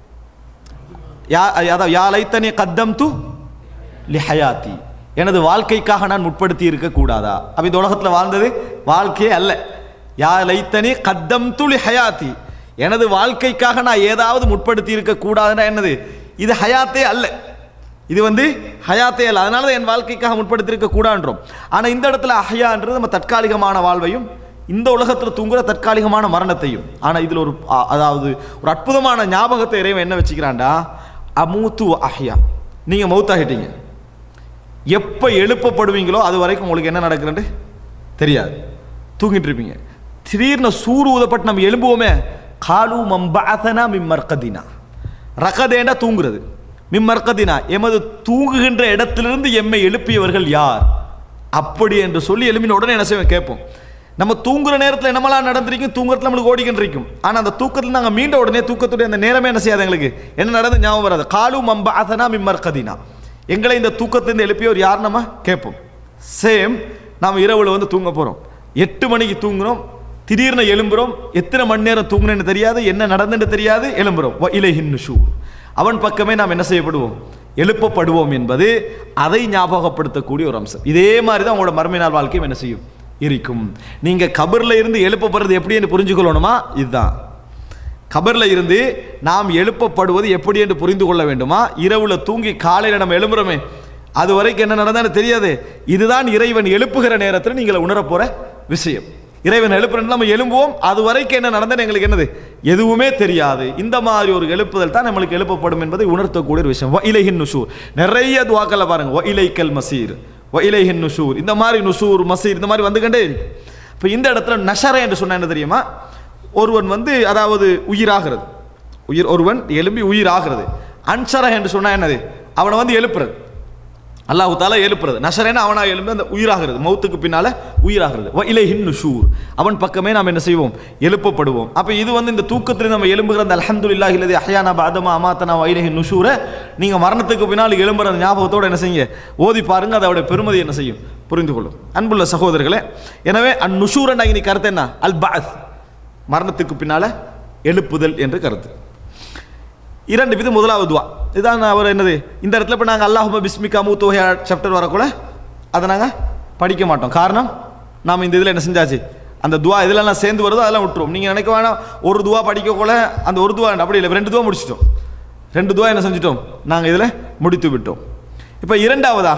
யா அதாவது யா லைத்தனி கத்தம் து லிஹயாத்தி எனது வாழ்க்கைக்காக நான் முற்படுத்தி இருக்க கூடாதா அப்ப இந்த உலகத்தில் வாழ்ந்தது வாழ்க்கையே அல்ல யா லைத்தனி கத்தம் து லிஹயாத்தி எனது வாழ்க்கைக்காக நான் ஏதாவது முற்படுத்தி இருக்க கூடாதுன்னா என்னது இது ஹயாத்தே அல்ல இது வந்து ஹயாத்தே அல்ல அதனால தான் என் வாழ்க்கைக்காக முற்படுத்தி இருக்க கூடான்றோம் ஆனா இந்த இடத்துல அஹ்யான்றது நம்ம தற்காலிகமான வாழ்வையும் இந்த உலகத்தில் தூங்குற தற்காலிகமான மரணத்தையும் ஆனா இதுல ஒரு அ- அதாவது ஒரு அற்புதமான ஞாபகத்தை இறைவன் என்ன வச்சுக்கிறான்டா அமூத்து அஹ்யா நீங்க மௌத்தாகிட்டீங்க எப்போ எழுப்பப்படுவீங்களோ அது வரைக்கும் உங்களுக்கு என்ன நடக்குதுன்னு தெரியாது தூங்கிட்டு இருப்பீங்க திடீர்னு சூறு ஊதப்பட்டு நம்ம எழும்புவோமே காலு மம்பாதனா மிம்மர்கதினா ரகதேண்டா தூங்குறது மிம்மர்கதினா எமது தூங்குகின்ற இடத்திலிருந்து எம்மை எழுப்பியவர்கள் யார் அப்படி என்று சொல்லி எழுப்பின உடனே என்ன செய்வோம் கேட்போம் நம்ம தூங்குற நேரத்தில் என்னமெல்லாம் நடந்திருக்கும் தூங்குறதுல நம்மளுக்கு ஓடிக்கிட்டு இருக்கும் ஆனால் அந்த தூக்கத்தில் நாங்கள் மீண்ட உடனே தூக்கத்துடைய அந்த நேரமே என்ன செய்யாது எங்களுக்கு என்ன நடந்து ஞாபகம் வராது காலு மம்பாதனா மிம்மர்கதினா எங்களை இந்த தூக்கத்திலிருந்து எழுப்பியவர் யார் நம்ம கேட்போம் சேம் நாம் இரவுல வந்து தூங்க போகிறோம் எட்டு மணிக்கு தூங்குறோம் திடீர்னு எழும்புறோம் எத்தனை மணி நேரம் தூங்குனேன்னு தெரியாது என்ன நடந்துன்னு தெரியாது எழும்புறோம் வ இலைஹின் நுஷூர் அவன் பக்கமே நாம் என்ன செய்யப்படுவோம் எழுப்பப்படுவோம் என்பது அதை ஞாபகப்படுத்தக்கூடிய ஒரு அம்சம் இதே மாதிரி தான் உங்களோட மறுமை நாள் வாழ்க்கையும் என்ன செய்யும் இருக்கும் நீங்க கபர்ல இருந்து எழுப்பப்படுறது எப்படின்னு புரிஞ்சுக்கொள்ளணுமா இதுதான் கபர்ல இருந்து நாம் எழுப்பப்படுவது எப்படி என்று புரிந்து கொள்ள வேண்டுமா இரவுல தூங்கி காலையில நம்ம எழும்புறோமே அது வரைக்கும் என்ன நடந்தாலும் தெரியாது இதுதான் இறைவன் எழுப்புகிற நேரத்தில் நீங்கள் உணரப் போற விஷயம் இறைவன் எழுப்புறேன் நம்ம எழும்புவோம் அது வரைக்கும் என்ன நடந்தது எங்களுக்கு என்னது எதுவுமே தெரியாது இந்த மாதிரி ஒரு எழுப்புதல் தான் நம்மளுக்கு எழுப்பப்படும் என்பதை உணர்த்தக்கூடிய ஒரு விஷயம் வ இலைஹின் நுஷூர் நிறைய துவாக்கல்ல பாருங்க வ இலைக்கல் மசீர் வ இலைஹின் நுஷூர் இந்த மாதிரி நுஷூர் மசீர் இந்த மாதிரி வந்துகிட்டே இருக்கு இப்போ இந்த இடத்துல நஷர என்று சொன்னா என்ன தெரியுமா ஒருவன் வந்து அதாவது உயிராகிறது உயிர் ஒருவன் எழும்பி உயிராகிறது அன்சர என்று சொன்னா என்னது அவனை வந்து எழுப்புறது அல்லாஹு தாலா எழுப்புறது நஷரேன அவனா எழும்பி அந்த உயிராகிறது மௌத்துக்கு பின்னால உயிராகிறது வ இலைஹின் நுஷூர் அவன் பக்கமே நாம் என்ன செய்வோம் எழுப்பப்படுவோம் அப்ப இது வந்து இந்த தூக்கத்தில் நம்ம எழும்புகிற அந்த அல்ஹம்துலில்லாஹி இல்லது அஹ்யானா பாதமா அமாத்தனா வ இலைஹின் நுஷூர நீங்க மரணத்துக்கு பின்னால் எழும்புற அந்த ஞாபகத்தோட என்ன செய்யுங்க ஓதி பாருங்க அதோட பெருமதி என்ன செய்யும் புரிந்து கொள்ளும் அன்புள்ள சகோதரர்களே எனவே அந் நுஷூர இன்னைக்கு கருத்து என்ன அல் பாத் மரணத்துக்கு பின்னால எழுப்புதல் என்று கருத்து இரண்டு வித முதலாவது துவா இதான் அவர் என்னது இந்த இடத்துல இப்போ நாங்கள் அல்லாஹும பிஸ்மிகா மூத்தோஹே சாப்டர் வரக்குள்ள அதை நாங்கள் படிக்க மாட்டோம் காரணம் நாம் இந்த இதில் என்ன செஞ்சாச்சு அந்த துவா இதெல்லாம் சேர்ந்து வருதோ அதெல்லாம் விட்டுருவோம் நீங்கள் நினைக்க வேணாம் ஒரு துவா படிக்கக்குள்ள அந்த ஒரு துவா வேண்டாம். அப்படி இல்லை ரெண்டு துவா முடிச்சிட்டோம் ரெண்டு துவா என்ன செஞ்சிட்டோம் நாங்கள் இதில் முடித்து விட்டோம் இப்போ இரண்டாவதாக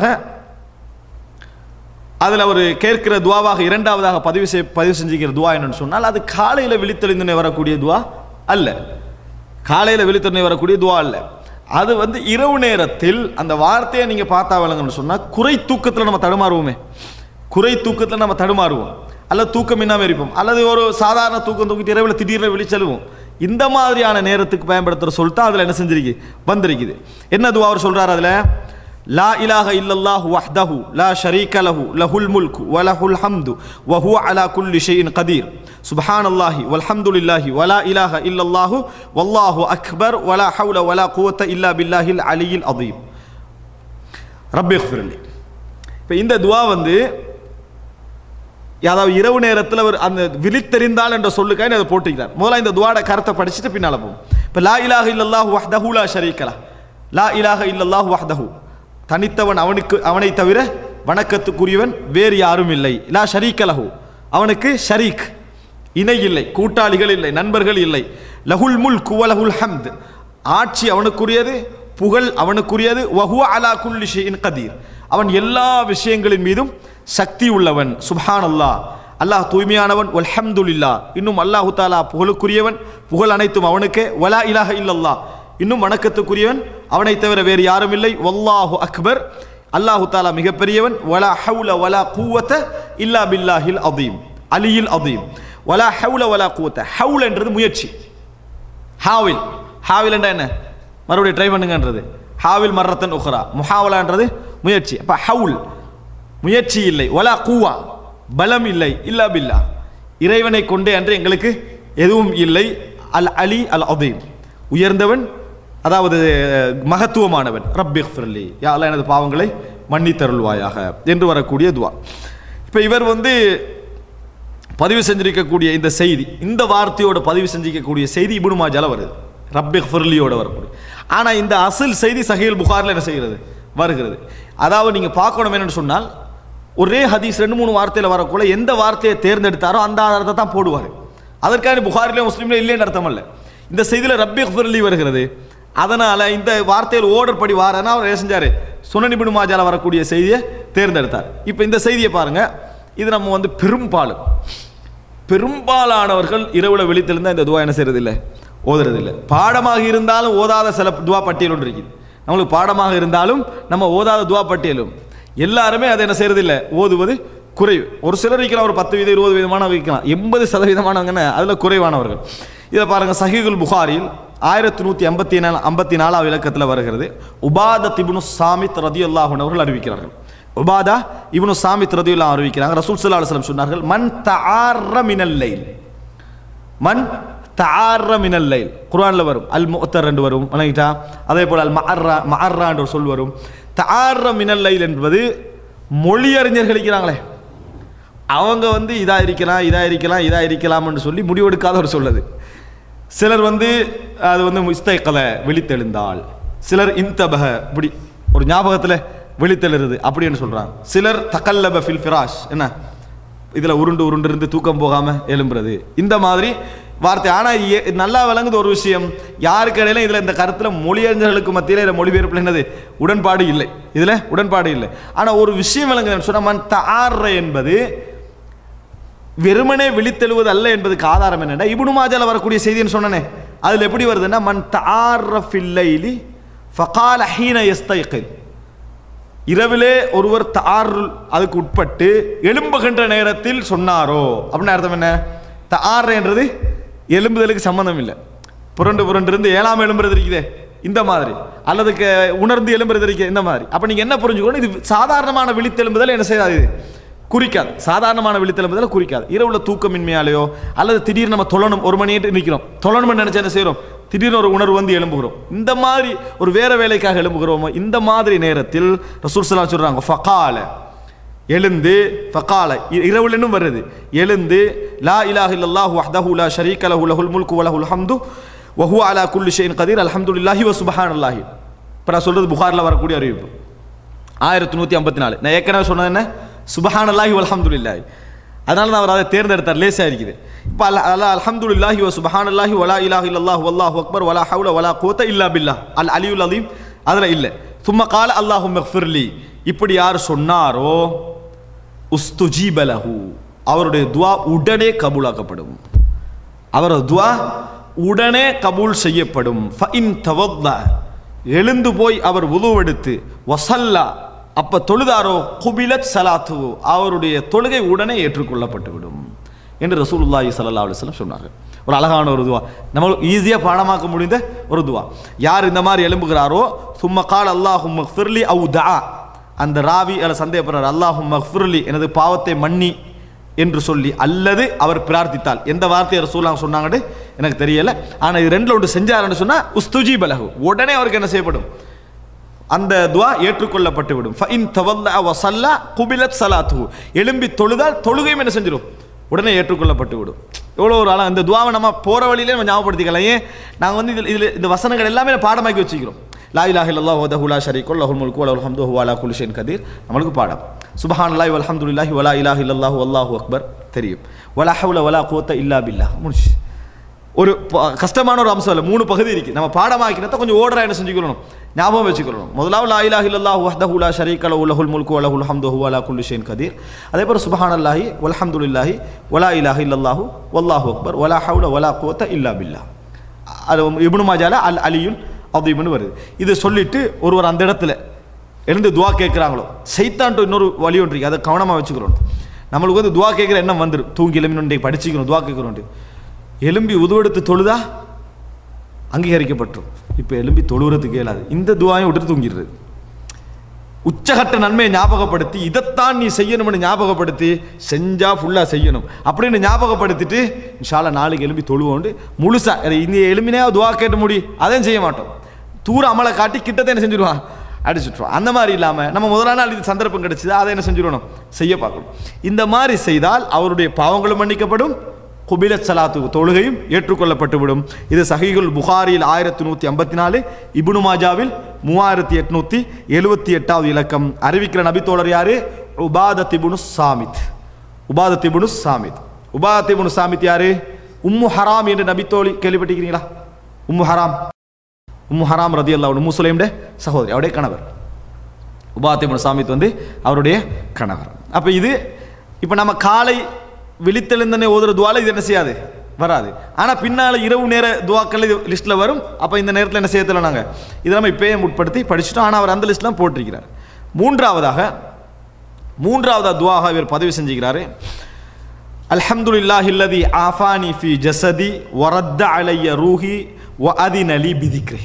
அதில் அவர் கேட்கிற துவாவாக இரண்டாவதாக பதிவு செய் பதிவு செஞ்சுக்கிற துவா என்னன்னு சொன்னால் அது காலையில் விழித்தெழுந்துனே வரக்கூடிய துவா அல்ல காலையில் விழித்தெழுந்தே வரக்கூடிய துவா அல்ல அது வந்து இரவு நேரத்தில் அந்த வார்த்தையை நீங்கள் பார்த்தா விளங்கன்னு சொன்னால் குறை தூக்கத்தில் நம்ம தடுமாறுவோமே குறை தூக்கத்தில் நம்ம தடுமாறுவோம் அல்லது தூக்கம் இல்லாமல் இருப்போம் அல்லது ஒரு சாதாரண தூக்கம் தூக்கிட்டு இரவில் திடீர்னு விழிச்செல்வோம் இந்த மாதிரியான நேரத்துக்கு பயன்படுத்துகிற சொல் தான் அதில் என்ன செஞ்சிருக்கு வந்திருக்குது என்ன துவா அவர் சொல்கிறார் அதில் லா இலாஹ இல்லல்லாஹு வஹ்தஹு லா ஷரீக லஹு லஹுல் முல்கு வலஹுல் ஹம்து வஹு அலா குல்லி ஷைஇன் கதீர் சுப்ஹானல்லாஹி வல்ஹம்துலில்லாஹி வலா இலாஹ இல்லல்லாஹு வல்லாஹு அக்பர் வலா ஹவுல வலா குவத்த இல்லா பில்லாஹில் அலியில் அதீம் ரப்பி இக்ஃபிர்லி இப்போ இந்த துவா வந்து அதாவது இரவு நேரத்தில் அவர் அந்த விழித்தெறிந்தால் என்ற சொல்லுக்காக அதை போட்டுக்கிறார் முதல்ல இந்த துவாட கருத்தை படிச்சுட்டு பின்னால் போகும் இப்போ லா இலாஹ இல்லல்லாஹு வஹ்தஹு லா ஷரீக்கலா லா இலாஹ இல்லல்லாஹு வஹ்தஹு தனித்தவன் அவனுக்கு அவனை தவிர வணக்கத்துக்குரியவன் வேறு யாரும் இல்லை லா ஷரீக்கலஹு அவனுக்கு ஷரீக் இணை இல்லை கூட்டாளிகள் இல்லை நண்பர்கள் இல்லை லஹுல் முல் குவலஹுல் ஹம்த் ஆட்சி அவனுக்குரியது புகழ் அவனுக்குரியது வஹுவ அலா குல்லி ஷைஇன் கதீர் அவன் எல்லா விஷயங்களின் மீதும் சக்தி உள்ளவன் சுப்ஹான் அல்லாஹ் அல்லாஹ் தூய்மையானவன் வல்ஹம்துலில்லா இன்னும் அல்லாஹு தாலா புகழுக்குரியவன் புகழ் அனைத்தும் அவனுக்கே வலா இலாஹ இல்லல்லாஹ் இன்னும் வணக்கத்துக்குரியவன் அவனை தவிர வேறு யாரும் இல்லை வல்லாஹு அக்பர் அல்லாஹு தாலா மிகப்பெரியவன் வலா ஹவுல வலா கூவத்த இல்லா பில்லாஹில் அதீம் அலியில் அதீம் வலா ஹவுல வலா கூவத்த ஹவுல் என்றது முயற்சி ஹாவில் ஹாவில் என்றா என்ன மறுபடியும் ட்ரை பண்ணுங்கன்றது ஹாவில் மர்ரத்தன் உஹ்ரா முஹாவலான்றது முயற்சி அப்ப ஹவுல் முயற்சி இல்லை வலா கூவா பலம் இல்லை இல்லா பில்லா இறைவனை கொண்டே அன்று எங்களுக்கு எதுவும் இல்லை அல் அலி அல் அதீம் உயர்ந்தவன் அதாவது மகத்துவமானவன் ரப்பி ஃபிர்லி யா அல்லாஹ் எனது பாவங்களை மன்னித்தருள்வாயாக என்று வரக்கூடிய துவா இப்போ இவர் வந்து பதிவு செஞ்சிருக்கக்கூடிய இந்த செய்தி இந்த வார்த்தையோட பதிவு செஞ்சிருக்கக்கூடிய செய்தி இப்னு மாஜால வருது ரப்பி ஃபர்லியோட வரக்கூடிய ஆனால் இந்த அசல் செய்தி சஹீல் புகாரில் என்ன செய்கிறது வருகிறது அதாவது நீங்கள் பார்க்கணும் என்னன்னு சொன்னால் ஒரே ஹதீஸ் ரெண்டு மூணு வார்த்தையில் வரக்குள்ள எந்த வார்த்தையை தேர்ந்தெடுத்தாரோ அந்த ஆதாரத்தை தான் போடுவார் அதற்காக புகாரிலே முஸ்லீம்ல இல்லைன்னு அர்த்தம் அல்ல இந்த செய்தியில் ரப்பி ஃபர்லி வருகிறது அதனால் இந்த வார்த்தையில் ஓடர் படி வாரனா அவர் என்ன செஞ்சார் சுனனிபின் மாஜால வரக்கூடிய செய்தியை தேர்ந்தெடுத்தார் இப்போ இந்த செய்தியை பாருங்க இது நம்ம வந்து பெரும்பாலும் பெரும்பாலானவர்கள் இரவுல விழித்திருந்தா இந்த துவா என்ன செய்யறது இல்லை ஓதுறது இல்லை பாடமாக இருந்தாலும் ஓதாத சில துவா பட்டியல் ஒன்று இருக்குது நம்மளுக்கு பாடமாக இருந்தாலும் நம்ம ஓதாத துவா பட்டியலும் எல்லாருமே அதை என்ன செய்யறது இல்லை ஓதுவது குறைவு ஒரு சிலர் வைக்கலாம் ஒரு பத்து வீதம் இருபது விதமான வைக்கலாம் எண்பது சதவீதமானவங்கன்னு அதில் குறைவானவர்கள் இதை பாருங்க சஹீகுல் புகாரில் ஆயிரத்தி நூற்றி ஐம்பத்தி நாலு ஐம்பத்தி நாலாவது இலக்கத்தில் வருகிறது உபாத திபுனு சாமித் ரதி அவர்கள் அறிவிக்கிறார்கள் உபாதா இவனு சாமித் ரதியுல்லா அறிவிக்கிறாங்க ரசூல் சல்லா அலுவலம் சொன்னார்கள் மன் தஆர்ர மினல் லைல் மன் தஆர்ர மினல் லைல் குர்ஆன்ல வரும் அல் முத்தர் ரெண்டு வரும் வணங்கிட்டா அதே போல அல் மஅர்ரா மஅர்ரா என்ற ஒரு சொல் வரும் தஆர்ர மினல் லைல் என்பது மொழி அறிஞர்கள் இருக்கிறாங்களே அவங்க வந்து இதா இருக்கலாம் இதா இருக்கலாம் இதா இருக்கலாம்னு சொல்லி முடிவெடுக்காத ஒரு சொல்லுது சிலர் வந்து அது வந்து முஸ்தைக்கல விழித்தெழுந்தாள் சிலர் இன்தபக இப்படி ஒரு ஞாபகத்தில் விழித்தெழுறது அப்படின்னு சொல்றாங்க சிலர் தக்கல்லப ஃபில் ஃபிராஷ் என்ன இதில் உருண்டு உருண்டு இருந்து தூக்கம் போகாமல் எழும்புறது இந்த மாதிரி வார்த்தை ஆனால் நல்லா விளங்குது ஒரு விஷயம் யாருக்கு இடையில இதில் இந்த கருத்தில் மொழியறிஞர்களுக்கு மத்தியில் இதில் மொழிபெயர்ப்பில் என்னது உடன்பாடு இல்லை இதில் உடன்பாடு இல்லை ஆனால் ஒரு விஷயம் விளங்குதுன்னு சொன்னால் மன் தார்ற என்பது வெறுமனே விழித்தெழுவது அல்ல என்பதுக்கு ஆதாரம் என்னன்னா இப்னு மாஜால வரக்கூடிய செய்தின்னு சொன்னனே அதுல எப்படி வருதுன்னா மன் தஆர்ர ஃபில் லைலி ஃபகால ஹீன யஸ்தைகித் இரவிலே ஒருவர் தாருல் அதுக்கு உட்பட்டு எழும்புகின்ற நேரத்தில் சொன்னாரோ அப்படின்னு அர்த்தம் என்ன தார்ன்றது எலும்புதலுக்கு சம்பந்தம் இல்லை புரண்டு புரண்டு இருந்து ஏழாம் எலும்புறது இருக்குதே இந்த மாதிரி அல்லது க- உணர்ந்து எலும்புறது இருக்கு இந்த மாதிரி அப்ப நீங்க என்ன புரிஞ்சுக்கணும் இது சாதாரணமான விழித்தெலும்புதல் என்ன செய்யாது இது குறிக்காது சாதாரணமான விழித்தெலும்புதல் குறிக்காது இரவுல தூக்கமின்மையாலேயோ அல்லது திடீர்னு நம்ம தொழணும் ஒரு மணிட்டு நிற்கிறோம் தொழணும்னு நினைச்சா என்ன செய்றோம் திடீர்னு ஒரு உணர்வு வந்து எழும்புகிறோம் இந்த மாதிரி ஒரு வேற வேலைக்காக எழும்புகிறோமோ இந்த மாதிரி நேரத்தில் ரசூல் ஸல்லல்லாஹு அலைஹி சொல்றாங்க ஃபகால எழுந்து ஃபகால இ- இரவுலனும் வருது எழுந்து லா இலாஹ இல்லல்லாஹு வஹ்தஹு லா ஷரீக லஹு லஹுல் முல்கு வ லஹுல் ஹம்து வ ஹுவ அலா குல்லி ஷைஇன் கதீர் அல்ஹம்துலில்லாஹி வ சுப்ஹானல்லாஹி இப்போ நான் சொல்றது புகாரில் வரக்கூடிய அறிவிப்பு ஆயிரத்தி நூற்றி ஐம்பத்தி நாலு நான் ஏற்கனவே சொன்னது என்ன சுபஹானல்லாஹி வல்ஹம்துலில்லாஹி அதனால நான் அவர் அதை தேர்ந்தெடுத்தார் லேசாக இருக்குது இப்போ அல்ல அல்லா அல்ஹம்துலில்லாஹி வ சுபஹானல்லாஹி வலா இலாஹ இல்லல்லாஹு வல்லாஹு அக்பர் வலா ஹவுல வலா குவத்த இல்லா பில்லா அல் அலியுல் அலீம் அதில் இல்லை சும்மா கால அல்லாஹு மக்ஃபிர்லி இப்படி யார் சொன்னாரோ உஸ்துஜீபலஹு அவருடைய துவா உடனே கபூலாக்கப்படும் அவரது துவா உடனே கபூல் செய்யப்படும் ஃபஇன் தவத்த எழுந்து போய் அவர் உதுவெடுத்து வசல்லா அப்ப தொழுதாரோ குபிலத் சலாத்து அவருடைய தொழுகை உடனே ஏற்றுக்கொள்ளப்பட்டுவிடும் என்று ரசூலுல்லாஹி ஸல்லல்லாஹு அலைஹி வஸல்லம் சொன்னார்கள் ஒரு அழகான ஒரு துவா நம்ம ஈஸியாக பாடமாக்க முடிந்த ஒரு துவா யார் இந்த மாதிரி எழும்புகிறாரோ சும்ம கால் அல்லாஹும் மக்ஃபிர்லி அவு தா அந்த ராவி அல்ல சந்தேகப்படுறார் அல்லாஹும் மக்ஃபிர்லி எனது பாவத்தை மன்னி என்று சொல்லி அல்லது அவர் பிரார்த்தித்தால் எந்த வார்த்தையை ரசூலாம் சொன்னாங்கன்னு எனக்கு தெரியல ஆனால் இது ரெண்டில் ஒன்று செஞ்சாருன்னு சொன்னால் உஸ்துஜி பலகு உடனே அவருக்கு என்ன செய்யப்படும் அந்த துவா ஏற்றுக்கொள்ளப்பட்டு விடும் ஃபஇன் தவல்ல வசல்லா குபிலத் சலாத்து எழும்பி தொழுதால் தொழுகையும் என்ன செஞ்சிடும் உடனே ஏற்றுக்கொள்ளப்பட்டு விடும் எவ்வளோ ஒரு ஆளா இந்த துவாவை நம்ம போகிற வழியிலே நம்ம ஞாபகப்படுத்திக்கலாம் ஏன் நாங்கள் வந்து இதில் இதில் இந்த வசனங்கள் எல்லாமே பாடமாக்கி வச்சுக்கிறோம் லா இலாஹ இல்லல்லாஹு வஹ்தஹு லா ஷரீக்க லஹுல் முல்கு வ லஹுல் ஹம்து வ ஹுவ அலா குல்லி ஷைஇன் கதீர் நம்மளுக்கு பாடம் சுப்ஹானல்லாஹி வல்ஹம்துலில்லாஹி வலா இலாஹ இல்லல்லாஹு வல்லாஹு அக்பர் தெரியும் வலா ஹவ்ல வலா குவத்த இல்லா பில்லாஹ் முடிச்சு ஒரு ப- கஷ்டமான ஒரு அம்சம் இல்லை மூணு பகுதி இருக்கு நம்ம பாடமாக்கினதை கொஞ்சம் ஓடுறா என்ன செஞ்சுக்கணும் ஞாபகம் வச்சுக்கணும் முதலாவது லா இலாஹ இல்லல்லாஹு வஹ்தஹு லா ஷரீக்க லஹு லஹுல் முல்கு வ லஹுல் ஹம்து வ ஹுவ அலா குல்லி ஷைஇன் கதீர் அதே போல சுப்ஹானல்லாஹி வல்ஹம்துலில்லாஹி வலா இலாஹ இல்லல்லாஹு வல்லாஹு அக்பர் வலா ஹவ்ல வலா குவத்த இல்லா பில்லாஹ் அது இப்னு மாஜால அல் அலியுன் அதீம்னு வருது இது சொல்லிட்டு ஒருவர் அந்த இடத்துல எழுந்து துவா கேட்குறாங்களோ சைத்தான்ட்டு இன்னொரு வழி ஒன்று இருக்கு அதை கவனமாக வச்சுக்கிறோம் நம்மளுக்கு வந்து துவா கேட்குற எண்ணம் வந்துடும் தூங்கி எலும்பி படிச்சுக்கணும் துவா கேட்குறோன்ட்டு எலும்பி உதுவெடுத்து தொழுதா அங்கீகரிக்கப்பட்டுரும் இப்போ எலும்பி தொழுகிறதுக்கு இயலாது இந்த துவாயை விட்டுட்டு தூங்கிடுறது உச்சகட்ட நன்மையை ஞாபகப்படுத்தி இதைத்தான் நீ செய்யணும்னு ஞாபகப்படுத்தி செஞ்சா ஃபுல்லாக செய்யணும் அப்படின்னு ஞாபகப்படுத்திட்டு இன்ஷால்லா நாளைக்கு எலும்பி தொழுவோண்டு முழுசா அதை இந்த எலும்பினே துவா கேட்டு முடி அதையும் செய்ய மாட்டோம் தூர அமலை காட்டி கிட்டத்தை என்ன செஞ்சிருவான் அடிச்சுட்ருவோம் அந்த மாதிரி இல்லாமல் நம்ம முதலான நாள் இது சந்தர்ப்பம் கிடைச்சது அதை என்ன செஞ்சிடணும் செய்ய பார்க்கணும் இந்த மாதிரி செய்தால் அவருடைய பாவங்களும் மன்னிக்கப்படும் குபிலத் சலாத்து தொழுகையும் ஏற்றுக்கொள்ளப்பட்டு விடும் இது சஹீகுல் புகாரியில் ஆயிரத்தி நூற்றி ஐம்பத்தி நாலு இப்னு மாஜாவில் மூவாயிரத்தி எட்நூற்றி எழுபத்தி எட்டாவது இலக்கம் அறிவிக்கிற நபித்தோழர் யாரு உபாதத் இப்னு சாமித் உபாதத் இப்னு சாமித் உபாதத் இப்னு சாமித் யாரு உம்மு ஹராம் என்று நபித்தோழி கேள்விப்பட்டிருக்கிறீங்களா உம்மு ஹராம் உம்மு ஹராம் ரதி அல்லா உம்மு சுலைம்ட சகோதரி அவருடைய கணவர் உபாத்திபுன் சாமித் வந்து அவருடைய கணவர் அப்போ இது இப்போ நம்ம காலை விழித்தெழுந்தனே ஓதுற துவால இது என்ன செய்யாது வராது ஆனால் பின்னால் இரவு நேர துவாக்கள் இது லிஸ்ட்டில் வரும் அப்போ இந்த நேரத்தில் என்ன செய்யல நாங்கள் இதை நம்ம இப்பயே முற்படுத்தி படிச்சுட்டோம் ஆனால் அவர் அந்த லிஸ்ட்லாம் போட்டிருக்கிறார் மூன்றாவதாக மூன்றாவதா துவாக இவர் பதிவு செஞ்சுக்கிறாரு அல்ஹம்துலில்லாஹி அல்லதி ஆஃபானி ஃபி ஜஸதி வரத்த அலைய ரூஹி வ அதினலி பிதிக்ரே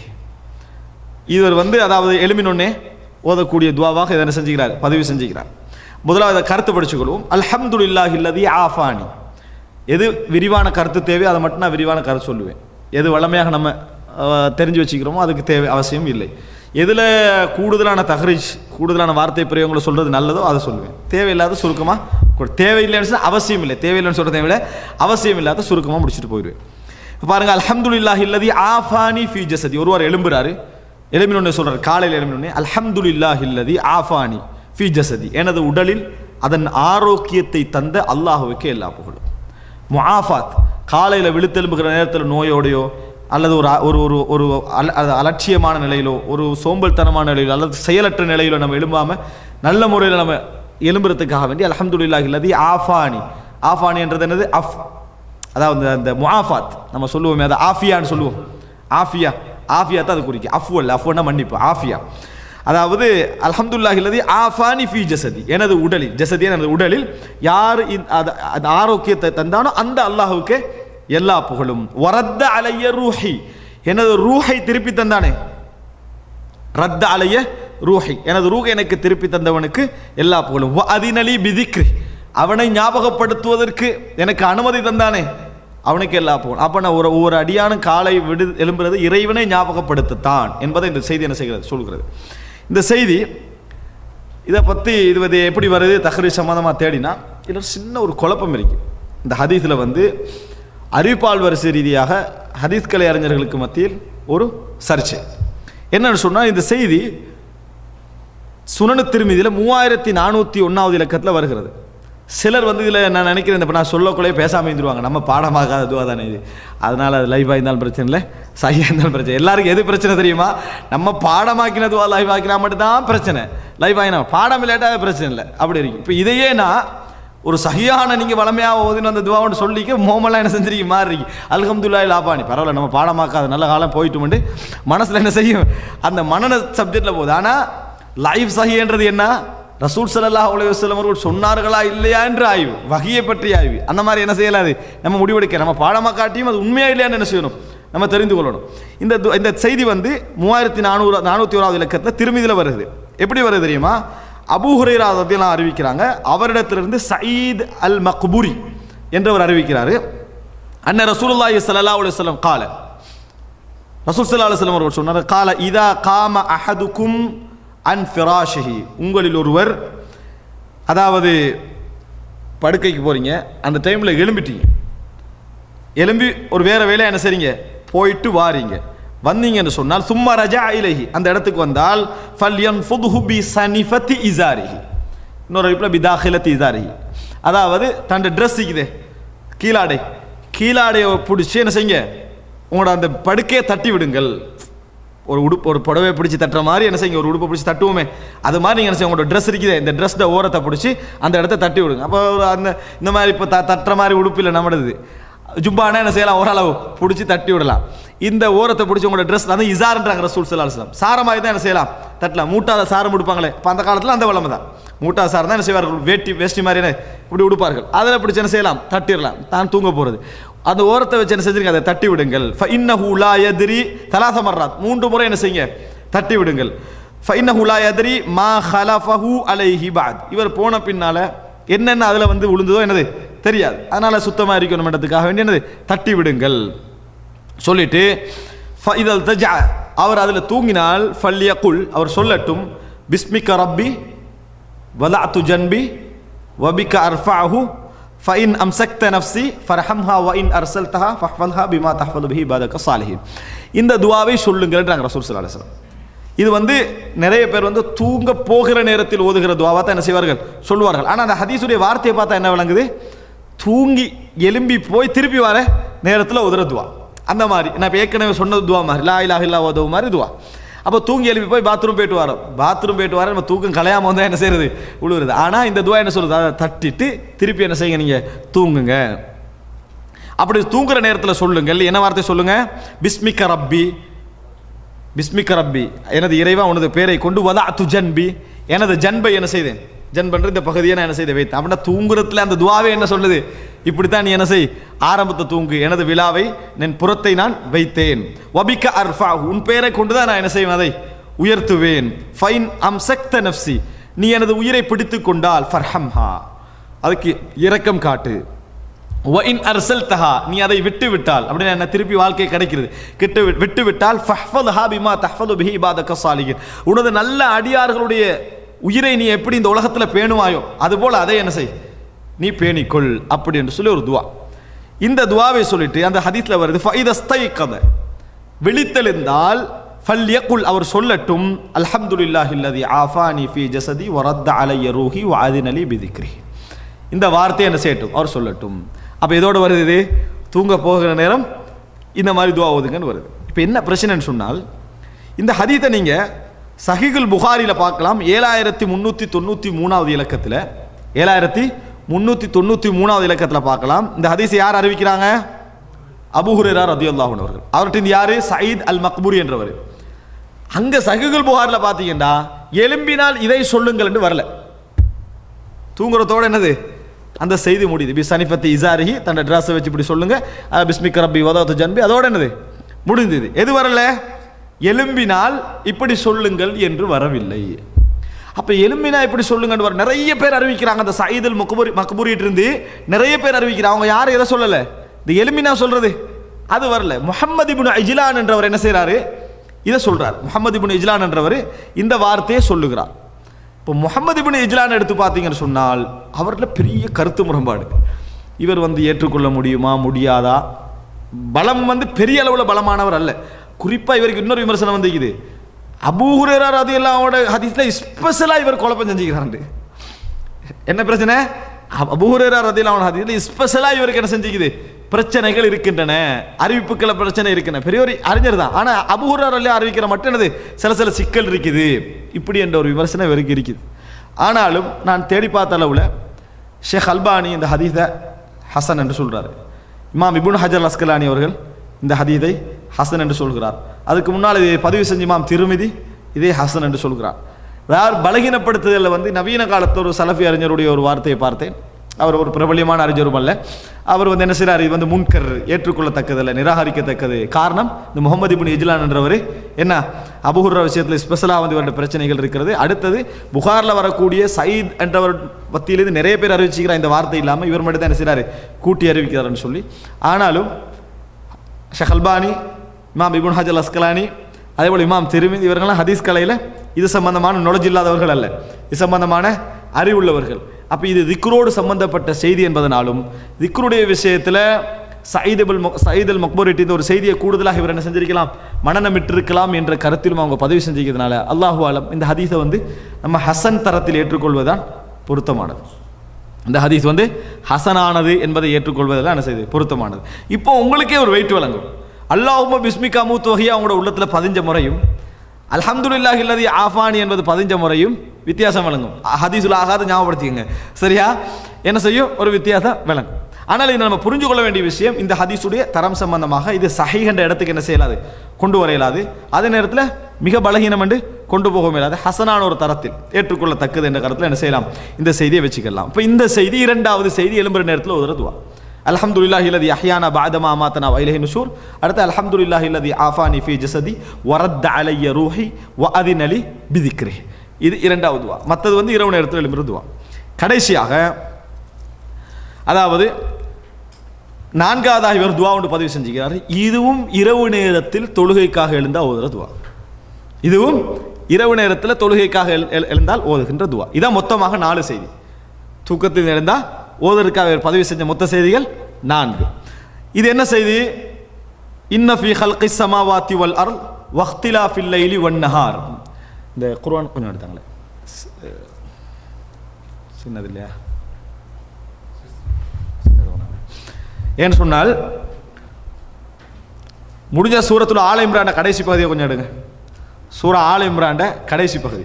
இவர் வந்து அதாவது எலுமினொன்னே ஓதக்கூடிய துவாவாக இதை என்ன செஞ்சுக்கிறார் பதிவு செஞ்சுக்கிறார் முதலாவது கருத்து படிச்சுக்கொள்வோம் அல்ஹம்துலில்லாஹி அல்லதி ஆஃபானி எது விரிவான கருத்து தேவை அதை மட்டும் நான் விரிவான கருத்து சொல்லுவேன் எது வளமையாக நம்ம அஹ், தெரிஞ்சு வச்சுக்கிறோமோ அதுக்கு தேவை அவசியம் இல்லை எதில் கூடுதலான தஹரீஜ் கூடுதலான வார்த்தை பிரயோகங்களை சொல்கிறது நல்லதோ அதை சொல்லுவேன் தேவையில்லாத சுருக்கமாக தேவையில்லைன்னு சொன்னா அவசியம் இல்லை தேவையில்லைன்னு சொல்கிறதை விட அவசியம் இல்லாத சுருக்கமாக முடிச்சுட்டு போயிடுவேன் இப்போ பாருங்கள் அல்ஹம்துலில்லாஹி இல்லதி ஆஃபானி ஃபி ஜஸதி ஒருவர் எழும்புறாரு எழுப்பினொன்னு சொல்றாரு காலையில் எழுப்பினொன்னே அல்ஹம்துலில்லாஹி இல்லதி ஆஃபானி ஃபி ஜஸதி எனது உடலில் அதன் ஆரோக்கியத்தை தந்த அல்லாஹுவுக்கு எல்லா புகழும் முஆஃபாத் காலையில் விழுத்தெலும்புகிற நேரத்தில் நோயோடையோ அல்லது ஒரு அ- ஒரு ஒரு ஒரு அல- அது அலட்சியமான நிலையிலோ ஒரு சோம்பல்தனமான நிலையிலோ அல்லது செயலற்ற நிலையிலோ நம்ம எழும்பாமல் நல்ல முறையில் நம்ம எழும்புறதுக்காக வேண்டி அல்ஹம்துலில்லாஹி இல்லதி ஆஃபானி ஆஃபானி என்றது என்னது அஃப் அதாவது அந்த- அந்த முஆஃபாத் நம்ம சொல்லுவோமே அதை ஆஃபியான்னு சொல்லுவோம் ஆஃபியா ஆஃபியா தான் அது குறிக்கும் அஃபு அல்ல அஃபுன்னா மன்னிப்பு ஆஃபியா அதாவது அல்ஹம்துலில்லாஹி இல்லதி ஆஃபானி ஃபி ஜசதி எனது உடலில் ஜசதி எனது உடலில் யார் இந்த- அது- அந்த ஆரோக்கியத்தை தந்தானோ அந்த அல்லாஹ்வுக்கு எல்லா புகழும் வரத்த அலைய ரூஹி எனது ரூஹை திருப்பி தந்தானே ரத்த அலைய ரூஹை எனது ரூஹை எனக்கு திருப்பி தந்தவனுக்கு எல்லா புகழும் வ அதினலி பிதிக்ரி அவனை ஞாபகப்படுத்துவதற்கு எனக்கு அனுமதி தந்தானே அவனுக்கு எல்லா புகழும் அப்போ நான் ஒரு ஒவ்வொரு அடியானும் காலை விடு எழும்புறது இறைவனை ஞாபகப்படுத்தத்தான் என்பதை இந்த செய்தி என்ன செய்கிறது சொல்கிறது இந்த செய்தி இதை பற்றி இது வந்து எப்படி வருது தஹ்ரீர் சம்மந்தமாக தேடினா இதில் ஒரு சின்ன ஒரு குழப்பம் இருக்கு இந்த ஹதீஸில் வந்து அறிவிப்பால் வரிசை ரீதியாக ஹதீஸ் கலை அறிஞர்களுக்கு மத்தியில் ஒரு சர்ச்சை என்னன்னு சொன்னால் இந்த செய்தி சுனனு திருமதியில் மூவாயிரத்தி நானூற்றி ஒன்றாவது இலக்கத்தில் வருகிறது சிலர் வந்து இதில் நான் நினைக்கிறேன் இப்போ நான் சொல்லக்குள்ளே பேசாமல் இருந்துருவாங்க நம்ம பாடமாகாத இதுவாக தானே இது அதனால் அது லைவாக இருந்தாலும் பிரச்சனை இல்லை சையாக இருந்தாலும் பிரச்சனை எல்லாருக்கும் எது பிரச்சனை தெரியுமா நம்ம பாடமாக்கினதுவா லைவ் ஆக்கினா மட்டும்தான் பிரச்சனை லைவ் ஆகினா பாடம் இல்லாட்டாவே பிரச்சனை இல்லை அப்படி இருக்கு இப்போ இதையே நான் ஒரு சகியான நீங்கள் வளமையாக ஓதின அந்த துவான்னு சொல்லிக்க மோமெல்லாம் என்ன செஞ்சிருக்கீங்க மாறி அல்ஹம்துல்லாஹி லாபானி பரவாயில்ல நம்ம பாடமாக்காத நல்ல காலம் போயிட்டுமெண்டு மனசில் என்ன செய்யும் அந்த மனன சப்ஜெக்டில் போகுது ஆனால் லைவ் சஹின்றது என்ன ரசூல் ஸல்லல்லாஹு அலைஹி வஸல்லம் அவர்கள் சொன்னார்களா இல்லையா என்று ஆய்வு வகையை பற்றி ஆய்வு அந்த மாதிரி என்ன செய்யலாது நம்ம முடிவெடுக்க நம்ம பாடமாக காட்டியும் அது உண்மையா இல்லையான்னு என்ன செய்யணும் நம்ம தெரிந்து கொள்ளணும் இந்த து- இந்த செய்தி வந்து மூவாயிரத்தி நானூறு நானூற்றி ஓராவது இலக்கத்தில் திருமதியில் வருது எப்படி வருது தெரியுமா அபூ ஹுரைரா ரதியெல்லாம் அறிவிக்கிறாங்க அவரிடத்திலிருந்து சயீத் அல் மக்பூரி என்றவர் அறிவிக்கிறாரு அன்ன ரசூலுல்லாஹி ஸல்லல்லாஹு அலைஹி வஸல்லம் கால ரசூல் ஸல்லல்லாஹு அலைஹி வஸல்லம் அவர்கள் சொன்னார் கால இதா காம அஹதுக்கும் அன் ஃபிராஷிஹி உங்களில் ஒருவர் அதாவது படுக்கைக்கு போறீங்க அந்த டைமில் எழும்பிட்டீங்க எழும்பி ஒரு வேற வேலையை என்ன செய்றீங்க போயிட்டு வாரீங்க வந்தீங்கன்னு சொன்னால் சும்மா ரஜா இலஹி அந்த இடத்துக்கு வந்தால் ஃபல்யன் ஃபுதுஹு பி சனிஃபத்தி இசாரிஹி இன்னொரு அறிவிப்பில் பி தாஹிலத்தி இசாரிஹி அதாவது தன் ட்ரெஸ் இருக்குதே கீழாடை கீழாடையை பிடிச்சி என்ன செய்யுங்க உங்களோட அந்த படுக்கையை தட்டி விடுங்கள் ஒரு உடுப்பு ஒரு புடவை பிடிச்சி தட்டுற மாதிரி என்ன செய்யுங்க ஒரு உடுப்பை பிடிச்சி தட்டுவோமே அது மாதிரி நீங்கள் என்ன செய்யுங்க உங்களோட ட்ரெஸ் இருக்குதே இந்த ட்ரெஸ்ட ஓரத்தை பிடிச்சி அந்த இடத்த தட்டி விடுங்க அப்போ ஒரு அந்த இந்த மாதிரி இப்போ த தட்டுற மாதிரி உடுப்பு இல்லை நம்மளது ஜுப்பானா என்ன செய்யலாம் ஓரளவு பிடிச்சி தட்டி விடலாம் இந்த ஓரத்தை பிடிச்சி உங்களோட ட்ரெஸ் வந்து இசார்ன்றாங்க ரசூல் சல்லா அலுவலாம் சாரமாக தான் என்ன செய்யலாம் தட்டலாம் மூட்டாத சாரம் உடுப்பாங்களே அப்போ அந்த காலத்தில் அந்த வளமை தான் மூட்டா சாரம் தான் என்ன செய்வார்கள் வேட்டி வேஷ்டி மாதிரி என்ன இப்படி உடுப்பார்கள் அதில் பிடிச்சி என்ன செய்யலாம் தட்டிடலாம் தான் தூங்க போகிறது அந்த ஓரத்தை வச்சு என்ன செஞ்சிருங்க அதை தட்டி விடுங்கள் ஃபஇன்னஹு லா யத்ரி தலாச மர்ராத் மூன்று முறை என்ன செய்யுங்க தட்டி விடுங்கள் ஃபஇன்னஹு லா யத்ரி மா ஹலஃபஹு அலைஹி பாத் இவர் போன பின்னால என்னென்ன அதில் வந்து விழுந்ததோ என்னது தெரியாது அதனால சுத்தமாக இருக்கணும்ன்றதுக்காக வேண்டி என்னது தட்டி விடுங்கள் சொல்லிட்டு ஃபஇதல் தஜா அவர் அதில் தூங்கினால் ஃபல்யகுல் அவர் சொல்லட்டும் பிஸ்மிக்க ரப்பி வலாத்து ஜன்பி வபிக்க அர்ஃபாஹு ஃபைன் அம்சக்த நஃப்சி ஃபர்ஹம்ஹா வ இன் அர்சல்தஹா ஃபஹ்ஃபல்ஹா பிமா தஹ்ஃபது பிஹி பாதக சாலிஹின் இந்த துவாவை சொல்லுங்கள்ன்றாங்க ரசூல் ஸல்லல்லாஹு அலைஹி வஸல்லம் இது வந்து நிறைய பேர் வந்து தூங்க போகிற நேரத்தில் ஓதுகிற துவாவா தான் என்ன செய்வார்கள் சொல்லுவார்கள் ஆனால் அந்த ஹதீஸுடைய வார்த்தையை பார்த்தா என்ன விளங்குது தூங்கி எலும்பி போய் திருப்பி வர நேரத்தில் ஓதுற துவா அந்த மாதிரி நான் இப்போ ஏற்கனவே சொன்னது துவா மாதிரி லா இலாஹ இல்லா ஓதுவ மாதிரி துவா அப்போ தூங்கி எழுப்பி போய் பாத்ரூம் போயிட்டு வரோம் பாத்ரூம் போயிட்டு வர நம்ம தூக்கம் கலையாம வந்தால் என்ன செய்யறது உழுவுறது ஆனால் இந்த துவா என்ன சொல்றது அதை தட்டிட்டு திருப்பி என்ன செய்யுங்க நீங்கள் தூங்குங்க அப்படி தூங்குற நேரத்தில் சொல்லுங்கள் என்ன வார்த்தை சொல்லுங்க பிஸ்மிக்க ரப்பி பிஸ்மிக்க ரப்பி எனது இறைவா உனது பேரை கொண்டு வதா து ஜன்பி எனது ஜன்பை என்ன செய்தேன் ஜன்பன்ற இந்த பகுதியை நான் என்ன செய்து வைத்தேன் அப்படின்னா தூங்குறதுல அந்த துவாவே என்ன சொல்லுது இப்படித்தான் நீ என்ன செய் ஆரம்பத்தை தூங்கு எனது விழாவை என் புறத்தை நான் வைத்தேன் வபிக்க அர்ஃபா உன் பெயரை கொண்டு தான் நான் என்ன செய்வேன் அதை உயர்த்துவேன் ஃபைன் அம் சக்த நப்சி நீ எனது உயிரை பிடித்து கொண்டால் ஃபர்ஹம்ஹா அதுக்கு இரக்கம் காட்டு ஒயின் அர்சல் தஹா நீ அதை விட்டு விட்டால் அப்படின்னு என்ன திருப்பி வாழ்க்கை கிடைக்கிறது கிட்டு விட்டு விட்டால் ஃபஹ்ஃபல் ஹா பிமா தஹ்ஃபது பிஹி இபாதக சாலிகின் உனது நல்ல அடியார்களுடைய உயிரை நீ எப்படி இந்த உலகத்தில் பேணுவாயோ அதுபோல் அதை என்ன செய் நீ பேணிக்கொள் அப்படி என்று சொல்லி ஒரு துவா இந்த துவாவை சொல்லிட்டு அந்த ஹதீஸ்ல வருது ஃபைதஸ்தை கதை விழித்தெழுந்தால் ஃபல்யகுல் அவர் சொல்லட்டும் அல்ஹம்துலில்லாஹி அல்லதி ஆஃபானி ஃபி ஜஸதி வரத்த அலைய ரூஹி வாதினலி பிதிக்ரி இந்த வார்த்தையை என்ன செய்யட்டும் அவர் சொல்லட்டும் அப்போ இதோட வருது இது தூங்க போகிற நேரம் இந்த மாதிரி துவா ஓதுங்கன்னு வருது இப்போ என்ன பிரச்சனைன்னு சொன்னால் இந்த ஹதீத்தை நீங்கள் சஹிகுல் புகாரியில் பார்க்கலாம் ஏழாயிரத்தி முந்நூற்றி தொண்ணூற்றி மூணாவது இலக்கத்தில் ஏழாயிரத்தி முந்நூற்றி தொண்ணூற்றி மூணாவது இலக்கத்தில் பார்க்கலாம் இந்த ஹதீஸை யார் அறிவிக்கிறாங்க அபுஹுரேரா ரதியுல்லாஹன் அவர்கள் அவர்கிட்ட இந்த யாரு சயீத் அல் மக்பூரி என்றவர் அங்க சஹிகுல் புகாரில் பார்த்தீங்கன்னா எலும்பினால் இதை சொல்லுங்கள் என்று வரல தூங்குறதோட என்னது அந்த செய்தி முடியுது பி சனிஃபத்தி இசாரிஹி தன்னோட ட்ரெஸ்ஸை வச்சு இப்படி சொல்லுங்க அஹ் பிஸ்மிக் ரப்பி வதாத்து ஜன்பி அதோட என்னது முடிந்தது எது வரல எலும்பினால் இப்படி சொல்லுங்கள் என்று வரவில்லை அப்ப எலும்பினா இப்படி சொல்லுங்கன்னு வர நிறைய பேர் அறிவிக்கிறாங்க அந்த சயீதுல் மக்பூரி மக்பூரிட்டு இருந்து நிறைய பேர் அறிவிக்கிறாங்க அவங்க யாரும் எதை சொல்லல இந்த எலும்பினா சொல்றது அது வரல முஹம்மது இப்னு இஜ்லான் என்றவர் என்ன செய்றாரு இதை சொல்றார் முஹம்மது இப்னு இஜ்லான் என்றவர் இந்த வார்த்தையை சொல்லுகிறார் இப்போ முகமது இபின் இஜ்லான் எடுத்து பார்த்தீங்கன்னு சொன்னால் அவரில் பெரிய கருத்து முரண்பாடு இவர் வந்து ஏற்றுக்கொள்ள முடியுமா முடியாதா பலம் வந்து பெரிய அளவில் பலமானவர் அல்ல குறிப்பாக இவருக்கு இன்னொரு விமர்சனம் வந்துக்குது அபூஹுரேரா ரதி அல்லாவோட ஹதீஸில் ஸ்பெஷலாக இவர் குழப்பம் செஞ்சுக்கிறாரு என்ன பிரச்சனை அபூஹுரேரா ரதி அல்லாவோட ஹதீஸில் ஸ்பெஷலாக இவருக்கு என்ன செஞ்சுக்குது பிரச்சனைகள் இருக்கின்றன அறிவிப்புக்கள பிரச்சனை இருக்கின்றன பெரிய ஒரு அறிஞர் தான் ஆனால் அபூஹுரேரா ரலி அறிவிக்கிற மட்டும் என்னது சில சில சிக்கல் இருக்குது இப்படி என்ற ஒரு விமர்சனம் இவருக்கு இருக்குது ஆனாலும் நான் தேடி பார்த்த அளவில் ஷேக் அல்பானி இந்த ஹதீஸை ஹசன் என்று சொல்றாரு இமாம் இபுன் ஹஜர் அஸ்கலானி அவர்கள் இந்த ஹதீதை ஹசன் என்று சொல்கிறார் அதுக்கு முன்னால் இதை பதிவு செஞ்ச இமாம் திருமிதி இதே ஹசன் என்று சொல்கிறார் யார் பலகீனப்படுத்துதலில் வந்து நவீன காலத்து ஒரு சலஃபி அறிஞருடைய ஒரு வார்த்தையை பார்த்தேன் அவர் ஒரு பிரபல்யமான அறிஞரும் அல்ல அவர் வந்து என்ன செய்றார் இது வந்து முன்கர் ஏற்றுக்கொள்ளத்தக்கதல்ல நிராகரிக்கத்தக்கது காரணம் இந்த முகமது இபின் இஜ்லான் என்றவர் என்ன அபுஹுர்ர விஷயத்தில் ஸ்பெஷலாக வந்து இவருடைய பிரச்சனைகள் இருக்கிறது அடுத்தது புகாரில் வரக்கூடிய சயீத் என்றவர் பத்தியிலிருந்து நிறைய பேர் அறிவிச்சுக்கிற இந்த வார்த்தை இல்லாமல் இவர் மட்டும் தான் என்ன செய்றாரு கூட்டி அறிவிக்கிறாருன்னு சொல்லி ஆனாலும் ஷஹல்பானி இமாம் இபுன் ஹஜல் அஸ்கலானி அதேபோல் இமாம் திருமிதி இவர்கள்லாம் ஹதீஸ் கலையில் இது சம்பந்தமான knowledge இல்லாதவர்கள் அல்ல இது சம்பந்தமான அறிவுள்ளவர்கள் அப்போ இது திக்ரோடு சம்பந்தப்பட்ட செய்தி என்பதனாலும் திக்ருடைய விஷயத்தில் சயீதுல் சயீதுல் மக்பூரிட்டு இந்த ஒரு செய்தியை கூடுதலாக இவர் என்ன செஞ்சிருக்கலாம் மனநமிட்டிருக்கலாம் என்ற கருத்திலும் அவங்க பதிவு செஞ்சிருக்கிறதுனால அல்லாஹு ஆலம் இந்த ஹதீஸை வந்து நம்ம ஹசன் தரத்தில் ஏற்றுக்கொள்வதுதான் பொருத்தமானது இந்த ஹதீஸ் வந்து ஹசனானது என்பதை ஏற்றுக்கொள்வதில் என்ன செய்யுது பொருத்தமானது இப்போ உங்களுக்கே ஒரு வெயிட் வழங்கும் அல்லாஹும பிஸ்மிகா மூத் வகையா அவங்களோட உள்ளத்தில் பதிஞ்ச முறையும் அல்ஹம்துலில்லாஹி இல்லதி ஆஃபானி என்பது பதிஞ்ச முறையும் வித்தியாசம் விளங்கும் ஹதீஸுல் ஆகாத ஞாபகப்படுத்திக்கங்க சரியா என்ன செய்யும் ஒரு வித்தியாசம் விளங்கும் ஆனால் இது நம்ம புரிஞ்சு கொள்ள வேண்டிய விஷயம் இந்த ஹதீஸுடைய தரம் சம்பந்தமாக இது சஹீஹ் என்ற இடத்துக்கு என்ன செய்யலாது கொண்டு வர இயலாது அதே நேரத்தில் மிக பலகீனம் என்று கொண்டு போக இயலாது ஹசனான ஒரு தரத்தில் ஏற்றுக்கொள்ளத்தக்கது என்ற கருத்தில் என்ன செய்யலாம் இந்த செய்தியை வச்சுக்கலாம் இப்போ இந்த செய்தி இரண்டாவது செய்தி எலும்புற நேரத்தில் ஒரு துவா அல்ஹம்துலில்லாஹி இல்லதி அஹ்யானா பாதமா அமாத்தனா வைலஹி நுஷூர் அடுத்து அல்ஹம்துலில்லாஹி இல்லதி ஆஃபானி ஃபி ஜஸதி வரத்த அலைய ரூஹி வ அதினலி பிதிக்ரி இது இரண்டாவது துவா மற்றது வந்து இரவு நேரத்தில் எழும்புற துவா கடைசியாக அதாவது நான்காவதாக இவர் துவா ஒன்று பதிவு செஞ்சுக்கிறார் இதுவும் இரவு நேரத்தில் தொழுகைக்காக எழுந்தா ஓதுற துவா இதுவும் இரவு நேரத்தில் தொழுகைக்காக எழு- எழு- எழுந்தால் ஓதுகின்ற துவா இதான் மொத்தமாக நாலு செய்தி தூக்கத்தில் எழுந்தால் ஓதுறதுக்காக இவர் பதிவு செஞ்ச மொத்த செய்திகள் நான்கு இது என்ன செய்தி இன்ன ஃபி ஹல்கி சமாவாத்தி வல் அருள் வஹ்திலா ஃபில் லைலி வன் நஹார் இந்த குர்ஆன் கொஞ்சம் எடுத்தாங்களே ஸ்- அஹ், சின்னது இல்லையா சின்னது வேணாம். ஏன்னு சொன்னால் முடிஞ்ச சூரத்துல ஆல இம்ரான கடைசி பகுதியை கொஞ்சம் எடுங்க சூரா ஆல இம்ரான்ட கடைசி பகுதி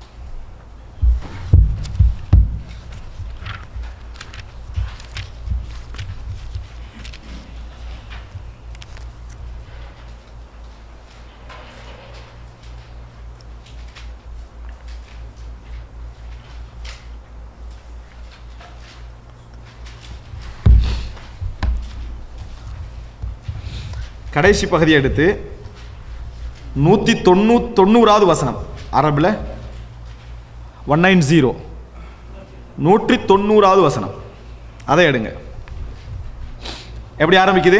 கடைசி பகுதியை எடுத்து நூற்றி தொண்ணூ தொண்ணூறாவது வசனம் அரபில் ஒன் நைன் ஜீரோ நூற்றி தொண்ணூறாவது வசனம் அதை எடுங்க எப்படி ஆரம்பிக்குது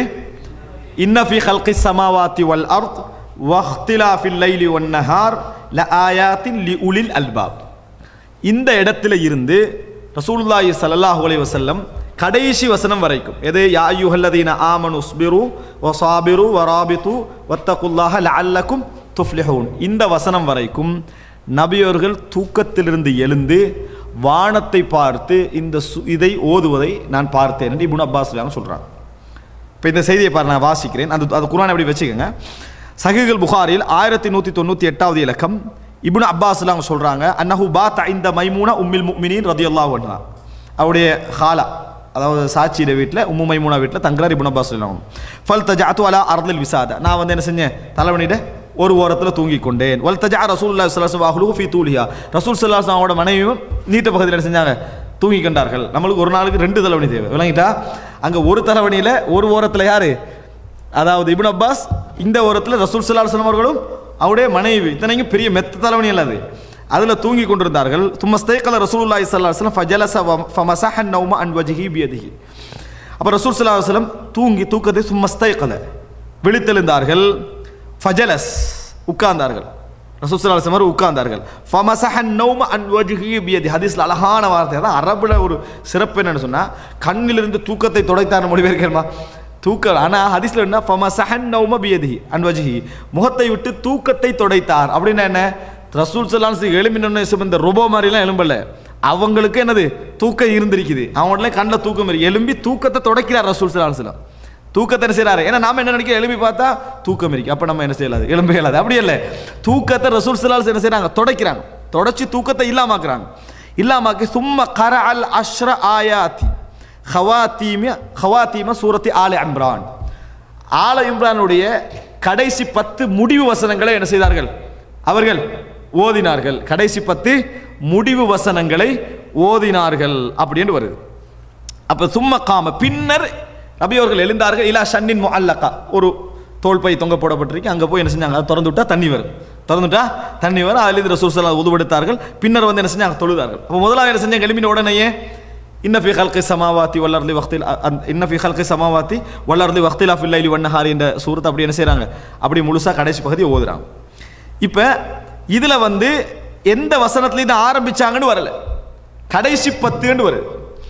இன்ன ஃபி ஹல்கி சமாவாத்தி வல் அர்த் வஹ்திலாஃபில் லைலி வன் நஹார் லஆயாத்தின் லிஉலில் அல்பாப் இந்த இடத்துல இருந்து ரசூலுல்லாஹி ஸல்லல்லாஹு அலைஹி வஸல்லம் கடைசி வசனம் வரைக்கும் எது யா அய்யுஹல்லதீன ஆமனு ஸ்பிரு வஸாபிரு வராபிது வத்தகுல்லாஹ லஅல்லக்கும் துஃப்லிஹூன் இந்த வசனம் வரைக்கும் நபியவர்கள் தூக்கத்திலிருந்து எழுந்து வானத்தை பார்த்து இந்த சு- இதை ஓதுவதை நான் பார்த்தேன் என்று இப்னு அப்பாஸ் சொல்றாங்க இப்போ இந்த செய்தியை பாரு நான் வாசிக்கிறேன் அந்த அது குர்ஆன் எப்படி வச்சுக்கோங்க சஹீஹுல் புகாரில் ஆயிரத்தி நூற்றி தொண்ணூற்றி எட்டாவது இலக்கம் இப்னு அப்பாஸ்ல அவங்க சொல்கிறாங்க அன்னஹு பாத் இந்த மைமூனா உம்மில் முக்மினின் ரதியல்லாஹு அன்ஹா அவருடைய ஹாலா அதாவது சாட்சியிட வீட்டில் உம்மு மைமூனா வீட்டில் தங்குறார் இப்னு அப்பாஸ் சொல்லுவாங்க ஃபல் தஜாத்து அலா அர்தில் விசாத நான் வந்து என்ன செஞ்சேன் தலைவனிட ஒரு ஓரத்தில் தூங்கிக் கொண்டேன் வல் தஜா ரசூலுல்லாஹி ஸல்லல்லாஹு அலைஹி வஸல்லம் ஃபீ தூலிஹா ரசூல் ஸல்லல்லாஹு அலைஹி வஸல்லம் மனைவியும் நீட்ட பகுதியில் என்ன செஞ்சாங்க தூங்கி கண்டார்கள் நம்மளுக்கு ஒரு நாளுக்கு ரெண்டு தலைவணி தேவை விளங்கிட்டா அங்க ஒரு தலைவணியில ஒரு ஓரத்துல யாரு அதாவது இப்னு அப்பாஸ் இந்த ஓரத்துல ரசூல் ஸல்லல்லாஹு அலைஹி வஸல்லம் அவர்களும் அவருடைய மனைவி இத்தனைக்கும் பெரிய மெத்த தலைவணி அல்ல அது அதுல தூங்கி கொண்டிருந்தார்கள் தும்மஸ்தைக்கல ரசூலுல்லாஹி ஸல்லல்லாஹு அலைஹி வஸல்லம் ஃபஜலஸ வ- ஃபமஸஹ அன்-நௌம அன் வஜ்ஹி பியதிஹி அப்ப ரசூல் ஸல்லல்லாஹு அலைஹி வஸல்லம் தூங்கி தூக்கத்தை சும்மஸ்தைக்கல விழித்தெழுந்தார்கள் ஃபஜலஸ் உட்கார்ந்தார்கள் ரசூல் ஸல்லல்லாஹு அலைஹி வஸல்லம் உட்கார்ந்தார்கள் ஃபமஸஹ அன்-நௌம அன் வஜ்ஹி பியதி ஹதீஸ்ல அழகான வார்த்தை தான் அரபுல ஒரு சிறப்பு என்னன்னு சொன்னா கண்ணிலிருந்து தூக்கத்தை துடைத்தார் மொழிபெயர்க்கிறமா தூக்க ஆனா ஹதீஸ்ல என்ன ஃபமஸஹன் நௌம பியதிஹி அன் வஜ்ஹி முகத்தை விட்டு தூக்கத்தை துடைத்தார் அப்படின்னா என்ன ரசூல் ஸல்லல்லாஹு அலைஹி எழும்பினோன்னு இந்த ரோபோ மாதிரிலாம் எழும்பல அவங்களுக்கு என்னது தூக்கம் இருந்திருக்குது அவங்கள கண்ணில் தூக்கம் இருக்கு எலும்பி தூக்கத்தை துடைக்கிறார் ரசூல் ஸல்லல்லாஹு அலைஹி வஸல்லம் தூக்கத்தை என்ன செய்றாரு ஏன்னா நாம என்ன நினைக்கிறோம் எழுப்பி பார்த்தா தூக்கம் இருக்கு அப்ப நம்ம என்ன செய்யலாது எலும்ப இயலாது அப்படி இல்லை தூக்கத்தை ரசூல் ஸல்லல்லாஹு என்ன செய்றாங்க துடைக்கிறாங்க தொடச்சி தூக்கத்தை இல்லாமாக்குறாங்க இல்லாமாக்கி சும்மா கர அல் அஷ்ர ஆயாத்தி ஹவாத்தீம ஹவாத்தீம சூரத்தி ஆல இம்ரான் ஆல இம்ரானுடைய கடைசி பத்து முடிவு வசனங்களை என்ன செய்தார்கள் அவர்கள் ஓதினார்கள் கடைசி பத்து முடிவு வசனங்களை ஓதினார்கள் அப்படின்னு வருது அப்ப சும்மா காம பின்னர் நபி அவர்கள் எழுந்தார்கள் இலா ஷன்னின் முஅல்லகா ஒரு தோல் பை தொங்க போடப்பட்டிருக்கு அங்க போய் என்ன செஞ்சாங்க அதை திறந்து விட்டா தண்ணி வரும் திறந்துட்டா தண்ணி வரும் அதில் இருந்து ரசூல் ஸல்லல்லாஹு உதுவெடுத்தார்கள் பின்னர் வந்து என்ன செஞ்சாங்க தொழுதார்கள் அப்போ முதலாவது என்ன செஞ்சாங்க எழுப்பின உடனேயே இன்ன ஃபி ஹல்கி சமாவாத்தி வல்லர்லி வக்தில் இன்ன ஃபி ஹல்கி சமாவாத்தி வல்லர்லி வக்திலா ஃபில் லைலி வன்னஹாரி என்ற சூரத்தை அப்படி என்ன செய்றாங்க அப்படி முழுசா கடைசி பகுதி ஓதுறாங்க இப்போ இதுல வந்து எந்த வசனத்துல இருந்து ஆரம்பிச்சாங்கன்னு வரல கடைசி பத்துன்னு வருது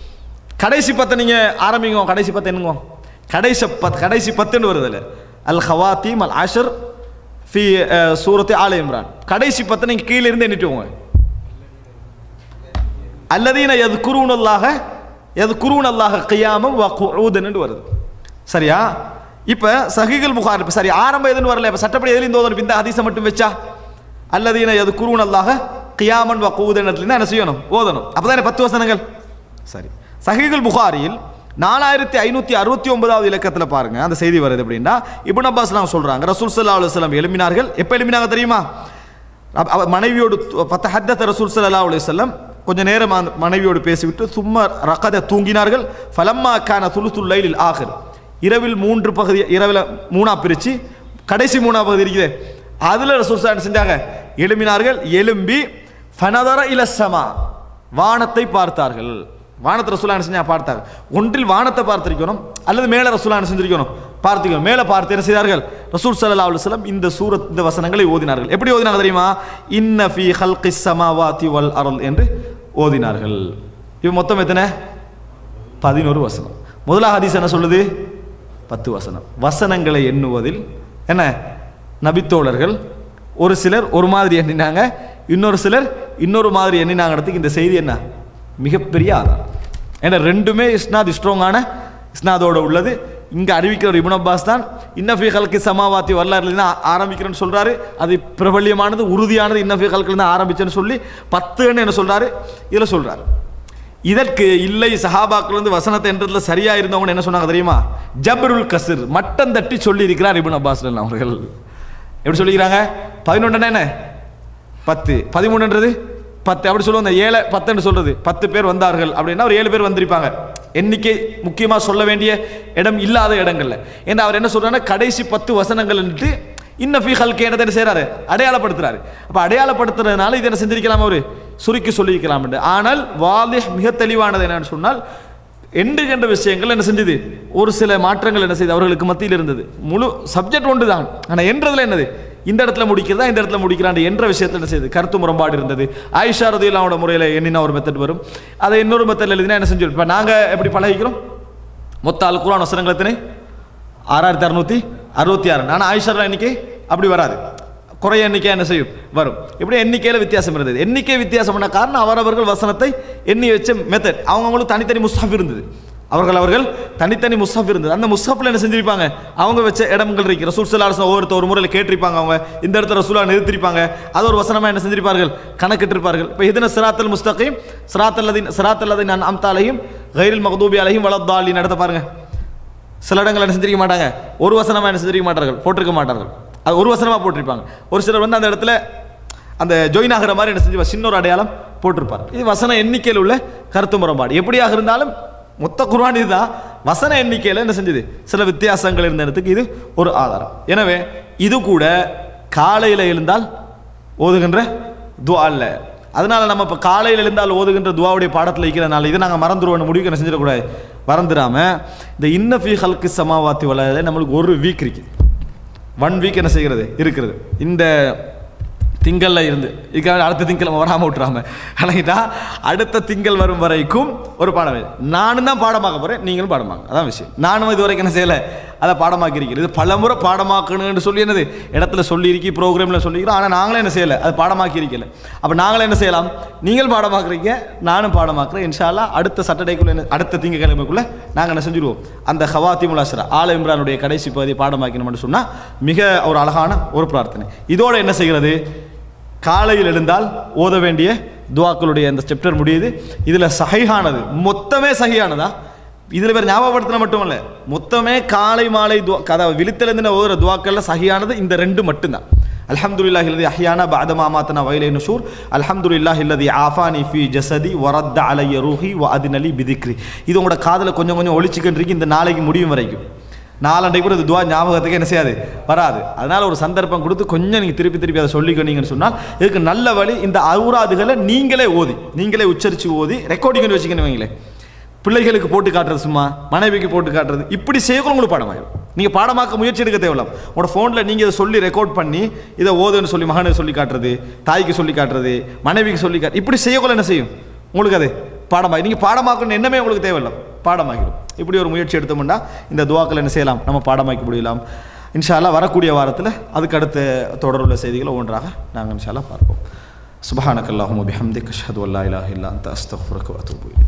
கடைசி பத்தை நீங்க ஆரம்பிங்க கடைசி பத்து என்னங்க கடைசி பத்து கடைசி பத்துன்னு வருதுல்ல அல் ஹவாத்தீம் அல் அஷர் ஃபி சூரத்து ஆல இம்ரான் கடைசி பத்தை நீங்க கீழே இருந்து எண்ணிட்டுவோங்க அல்லதீன எது குருவுனல்லாக எது குருவுனல்லாக கையாமம் வகுதன்னு வருது சரியா இப்ப சஹிகள் புகார் இப்ப சரி ஆரம்பம் எதுன்னு வரல இப்ப சட்டப்படி எதுல ஓதணும் இந்த ஹதீஸை மட்டும் வச்சா அல்லதீன எது குருவுனல்லாக கியாமன் வகுதன்னு என்ன செய்யணும் ஓதணும் அப்பதானே பத்து வசனங்கள் சரி சஹீகுல் புகாரியில் நாலாயிரத்தி ஐநூற்றி அறுபத்தி ஒன்பதாவது இலக்கத்தில் பாருங்க அந்த செய்தி வருது அப்படின்னா இப்னு அப்பாஸ்லாம் சொல்றாங்க ரசூல் ஸல்லல்லாஹு அலைஹி வஸல்லம் எழுப்பினார்கள் எப்போ எழுப்பினாங்க தெரியுமா அப்ப- அவ மனைவியோடு பத்த ஹத்தத் ரசூல் ஸல்லல்லாஹு அலைஹி வஸல்லம் கொஞ்ச நேரம் அந்த மனைவியோடு பேசிவிட்டு சும்மா ரகத தூங்கினார்கள் ஃபலம்மா கான துலுத்துல் லைலில் ஆகிர் இரவில் மூன்று பகுதி இரவில் மூணா பிரிச்சு கடைசி மூணா பகுதி இருக்குது அதுல ரசூல் ஸல்லல்லாஹு அலைஹி செஞ்சாங்க எழும்பினார்கள் எழும்பி ஃபனதர இலசமா வானத்தை பார்த்தார்கள் வானத்தை ரசூலா என்ன செஞ்சா பார்த்தாங்க ஒன்றில் வானத்தை பார்த்திருக்கணும் அல்லது மேலே ரசூலா என்ன செஞ்சிருக்கணும் பார்த்திருக்கணும் மேலே பார்த்து என்ன செய்தார்கள் ரசூல் ஸல்லல்லாஹு அலைஹி வஸல்லம் இந்த சூரத் இந்த வசனங்களை ஓதினார்கள் எப்படி ஓதினாங்க தெரியுமா இன்ன ஃபீ ஹல்கிஸ் ஸமாவாதி வல் அர்ல் என்று ஓதினார்கள் இது மொத்தம் எத்தனை பதினோரு வசனம் முதலாக ஹதீஸ் என்ன சொல்லுது பத்து வசனம் வசனங்களை எண்ணுவதில் என்ன நபித்தோழர்கள் ஒரு சிலர் ஒரு மாதிரி எண்ணினாங்க இன்னொரு சிலர் இன்னொரு மாதிரி எண்ணினாங்கிறதுக்கு இந்த செய்தி என்ன மிகப்பெரிய ஆதாரம் ஏன்னா ரெண்டுமே இஸ்னாத் ஸ்ட்ராங்கான இஸ்னாதோட உள்ளது இங்க அறிவிக்கிற இப்னு அப்பாஸ் தான் இன்னஃபி ஹல்கி சமாவாத்தி வரலாறுல தான் ஆரம்பிக்கிறேன்னு சொல்றாரு அது பிரபல்யமானது உறுதியானது இன்னஃபி ஹல்கில் தான் ஆரம்பிச்சேன்னு சொல்லி பத்துன்னு என்ன சொல்றாரு இதுல சொல்றாரு இதற்கு இல்லை சஹாபாக்கள் வந்து வசனத்தை என்றதுல சரியா இருந்தவங்க என்ன சொன்னாங்க தெரியுமா ஜப்ருல் கசிர் மட்டம் தட்டி சொல்லி இருக்கிறார் இப்னு அப்பாஸ் அவர்கள் எப்படி சொல்லிக்கிறாங்க பதினொன்று என்ன பத்து பதிமூணுன்றது பத்து அப்படி சொல்லுவோம் அந்த ஏழை பத்துன்னு சொல்றது பத்து பேர் வந்தார்கள் அப்படின்னா ஒரு ஏழு பேர் வந்திருப்பாங்க எண்ணிக்கை முக்கியமாக சொல்ல வேண்டிய இடம் இல்லாத இடங்கள்ல ஏன்னா அவர் என்ன சொல்றாருன்னா கடைசி பத்து வசனங்கள்ன்ட்டு இன்ன ஃபீ ஹல்கே என்ன செய்றாரு அடையாளப்படுத்துறாரு அப்ப அடையாளப்படுத்துறதுனால இதை என்ன செஞ்சிருக்கலாம் அவரு சுருக்கி சொல்லியிருக்கலாம் ஆனால் வாலிஹ் மிக தெளிவானது என்னன்னு சொன்னால் எண்டுகின்ற விஷயங்கள் என்ன செஞ்சது ஒரு சில மாற்றங்கள் என்ன செய்து அவர்களுக்கு மத்தியில் இருந்தது முழு சப்ஜெக்ட் ஒன்று தான் ஆனால் என்றதுல என்னது இந்த இடத்துல முடிக்கிறதா இந்த இடத்துல முடிக்கிறான் என்ற விஷயத்தில் என்ன செய்யுது கருத்து முரண்பாடு இருந்தது ஆயிஷா ரதியுல்லாவோட முறையில் எண்ணினா ஒரு மெத்தட் வரும் அதை இன்னொரு மெத்தடில் எழுதினா என்ன செஞ்சு இப்போ நாங்கள் எப்படி பழகிக்கிறோம் மொத்த அல் குரான் வசனங்கள் எத்தனை ஆறாயிரத்தி அறுநூத்தி அறுபத்தி ஆறு ஆனால் ஆயிஷா எண்ணிக்கை அப்படி வராது குறைய எண்ணிக்கை என்ன செய்யும் வரும் இப்படி எண்ணிக்கையில் வித்தியாசம் இருந்தது எண்ணிக்கை வித்தியாசம் பண்ண காரணம் அவரவர்கள் வசனத்தை எண்ணி வச்ச மெத்தட் அவங்கவுங்களுக்கு தனித்தனி முஸ்ஹாஃப் இருந்தது அவர்கள் அவர்கள் தனித்தனி முஸ்ஹாஃப் இருந்தது அந்த முஸ்ஹாஃப்ல என்ன செஞ்சிருப்பாங்க அவங்க வச்ச இடங்கள் இருக்கு ரசூல் சல்லாஹ் ஒவ்வொருத்த ஒரு முறையில் கேட்டிருப்பாங்க அவங்க இந்த இடத்துல ரசூலா நிறுத்திருப்பாங்க அது ஒரு வசனமா என்ன செஞ்சிருப்பார்கள் கணக்கிட்டிருப்பார்கள் இப்போ இதுன சிராத்தல் முஸ்தகையும் சிராத்தல்லதின் சிராத்தல்லதின் நான் அம்தாலையும் கைரில் மகதூபி அலையும் வளர்ந்தாலின் இடத்த பாருங்க சில இடங்கள் என்ன செஞ்சிருக்க மாட்டாங்க ஒரு வசனமா என்ன செஞ்சிருக்க மாட்டார்கள் போட்டிருக்க மாட்டார்கள் அது ஒரு வசனமா போட்டிருப்பாங்க ஒரு சிலர் வந்து அந்த இடத்துல அந்த ஜொயின் ஆகிற மாதிரி என்ன செஞ்சு சின்ன ஒரு அடையாளம் போட்டிருப்பார் இது வசன எண்ணிக்கையில் உள்ள கருத்து முரண்பாடு எப்படியாக இருந்தாலும் மொத்த குர்ஆன் இதுதான் வசன எண்ணிக்கையில் என்ன செஞ்சது சில வித்தியாசங்கள் இருந்த இடத்துக்கு இது ஒரு ஆதாரம் எனவே இது கூட காலையில் எழுந்தால் ஓதுகின்ற துவா அல்ல அதனால நம்ம இப்போ காலையில் எழுந்தால் ஓதுகின்ற துவாவுடைய பாடத்தில் இருக்கிறனால இதை நாங்கள் மறந்துடுவோம் முடிவுக்கு என்ன செஞ்சிடக்கூடாது மறந்துடாம இந்த இன்னஃபி ஹல்கு சமாவாத்தி வளர நம்மளுக்கு ஒரு வீக் இருக்குது ஒன் வீக் என்ன செய்கிறது இருக்கிறது இந்த திங்கள்ல இருந்து இதுக்காக அடுத்த திங்கள் வராமல் விட்டுறாம அழகிட்டா அடுத்த திங்கள் வரும் வரைக்கும் ஒரு பாடம் இல்லை. நானும் தான் பாடமாக்க போகிறேன் நீங்களும் பாடமாக்க அதான் விஷயம் நானும் இது வரைக்கும் என்ன செய்யலை அதை பாடமாக்கி இருக்கிறது பலமுறை பாடமாக்கணும்னு சொல்லி என்னது இடத்துல சொல்லியிருக்கி ப்ரோக்ராமில் சொல்லிக்கிறோம் ஆனால் நாங்களே என்ன செய்யலை அது பாடமாக்கி இருக்கல அப்போ நாங்களே என்ன செய்யலாம் நீங்கள் பாடமாக்குறீங்க நானும் பாடமாக்குறேன் இன்ஷால்லா அடுத்த சாட்டர்டேக்குள்ளே என்ன அடுத்த திங்கக்கிழமைக்குள்ளே நாங்கள் என்ன செஞ்சுருவோம் அந்த ஹவாத்தி முலாசரா ஆல இம்ரானுடைய கடைசி பகுதி பாடமாக்கணும்னு சொன்னால் மிக ஒரு அழகான ஒரு பிரார்த்தனை இதோட என்ன செய்கிறது காலையில் எழுந்தால் ஓத வேண்டிய துவாக்களுடைய அந்த சாப்டர் முடியுது இதில் சஹைஹானது மொத்தமே சஹியானதா இதில் வேறு ஞாபகப்படுத்தின மட்டுமல்ல மொத்தமே காலை மாலை துவா அதாவது விழித்தெழுந்தின ஓதுற துவாக்கள்ல சஹியானது இந்த ரெண்டு மட்டும்தான் அல்ஹம்துலில்லாஹி இல்லதி அஹ்யானா பஅத மா மாத்தனா வயலை நுஷூர் அல்ஹம்துலில்லாஹி இல்லதி ஆஃபானி ஃபி ஜஸதி வரத்த அலைய ரூஹி வ அதினலி பிதிக்ரி இது உங்களோட காதில் கொஞ்சம் கொஞ்சம் ஒழிச்சுக்கிட்டு இந்த நாளைக்கு முடியும் வரைக்கும் நாலண்டை கூட இந்த துவா ஞாபகத்துக்கு என்ன செய்யாது வராது அதனால ஒரு சந்தர்ப்பம் கொடுத்து கொஞ்சம் நீங்கள் திருப்பி திருப்பி அதை சொல்லிக்கணீங்கன்னு சொன்னால் இதுக்கு நல்ல வழி இந்த அவுராதுகளை நீங்களே ஓதி நீங்களே உச்சரித்து ஓதி ரெக்கார்டிங் பண்ணி வச்சுக்கணும் வைங்களேன் பிள்ளைகளுக்கு போட்டு காட்டுறது சும்மா மனைவிக்கு போட்டு காட்டுறது இப்படி செய்யக்கூட உங்களுக்கு பாடமாயிடும் நீங்கள் பாடமாக்க முயற்சி எடுக்க தேவையில்ல உங்களோட ஃபோனில் நீங்கள் இதை சொல்லி ரெக்கார்ட் பண்ணி இதை ஓதுன்னு சொல்லி மகனுக்கு சொல்லி காட்டுறது தாய்க்கு சொல்லி காட்டுறது மனைவிக்கு சொல்லி காட்டு இப்படி செய்யக்குள்ள என்ன செய்யும் உங்களுக்கு அது பாடமாகி நீங்கள் பாடமாக்கணும் என்னமே உங்களுக்கு தேவையில்லை பாடமாகிடும் இப்படி ஒரு முயற்சி எடுத்தோம்னா இந்த துவாக்கள் என்ன செய்யலாம் நம்ம பாடமாக்கி முடியலாம் இன்ஷா அல்லாஹ் வரக்கூடிய வாரத்தில் அதுக்கு அடுத்த தொடருள்ள செய்திகளை ஒன்றாக நாங்கள் இன்ஷா அல்லாஹ் பார்ப்போம் சுபஹானக்கல்லாஹும் பிஹம்திக் அஷ்ஹது அல்லா இலாஹ இல்லா அன்த அஸ்தக்ஃபிருக்க வ அத்தூபு இலைக்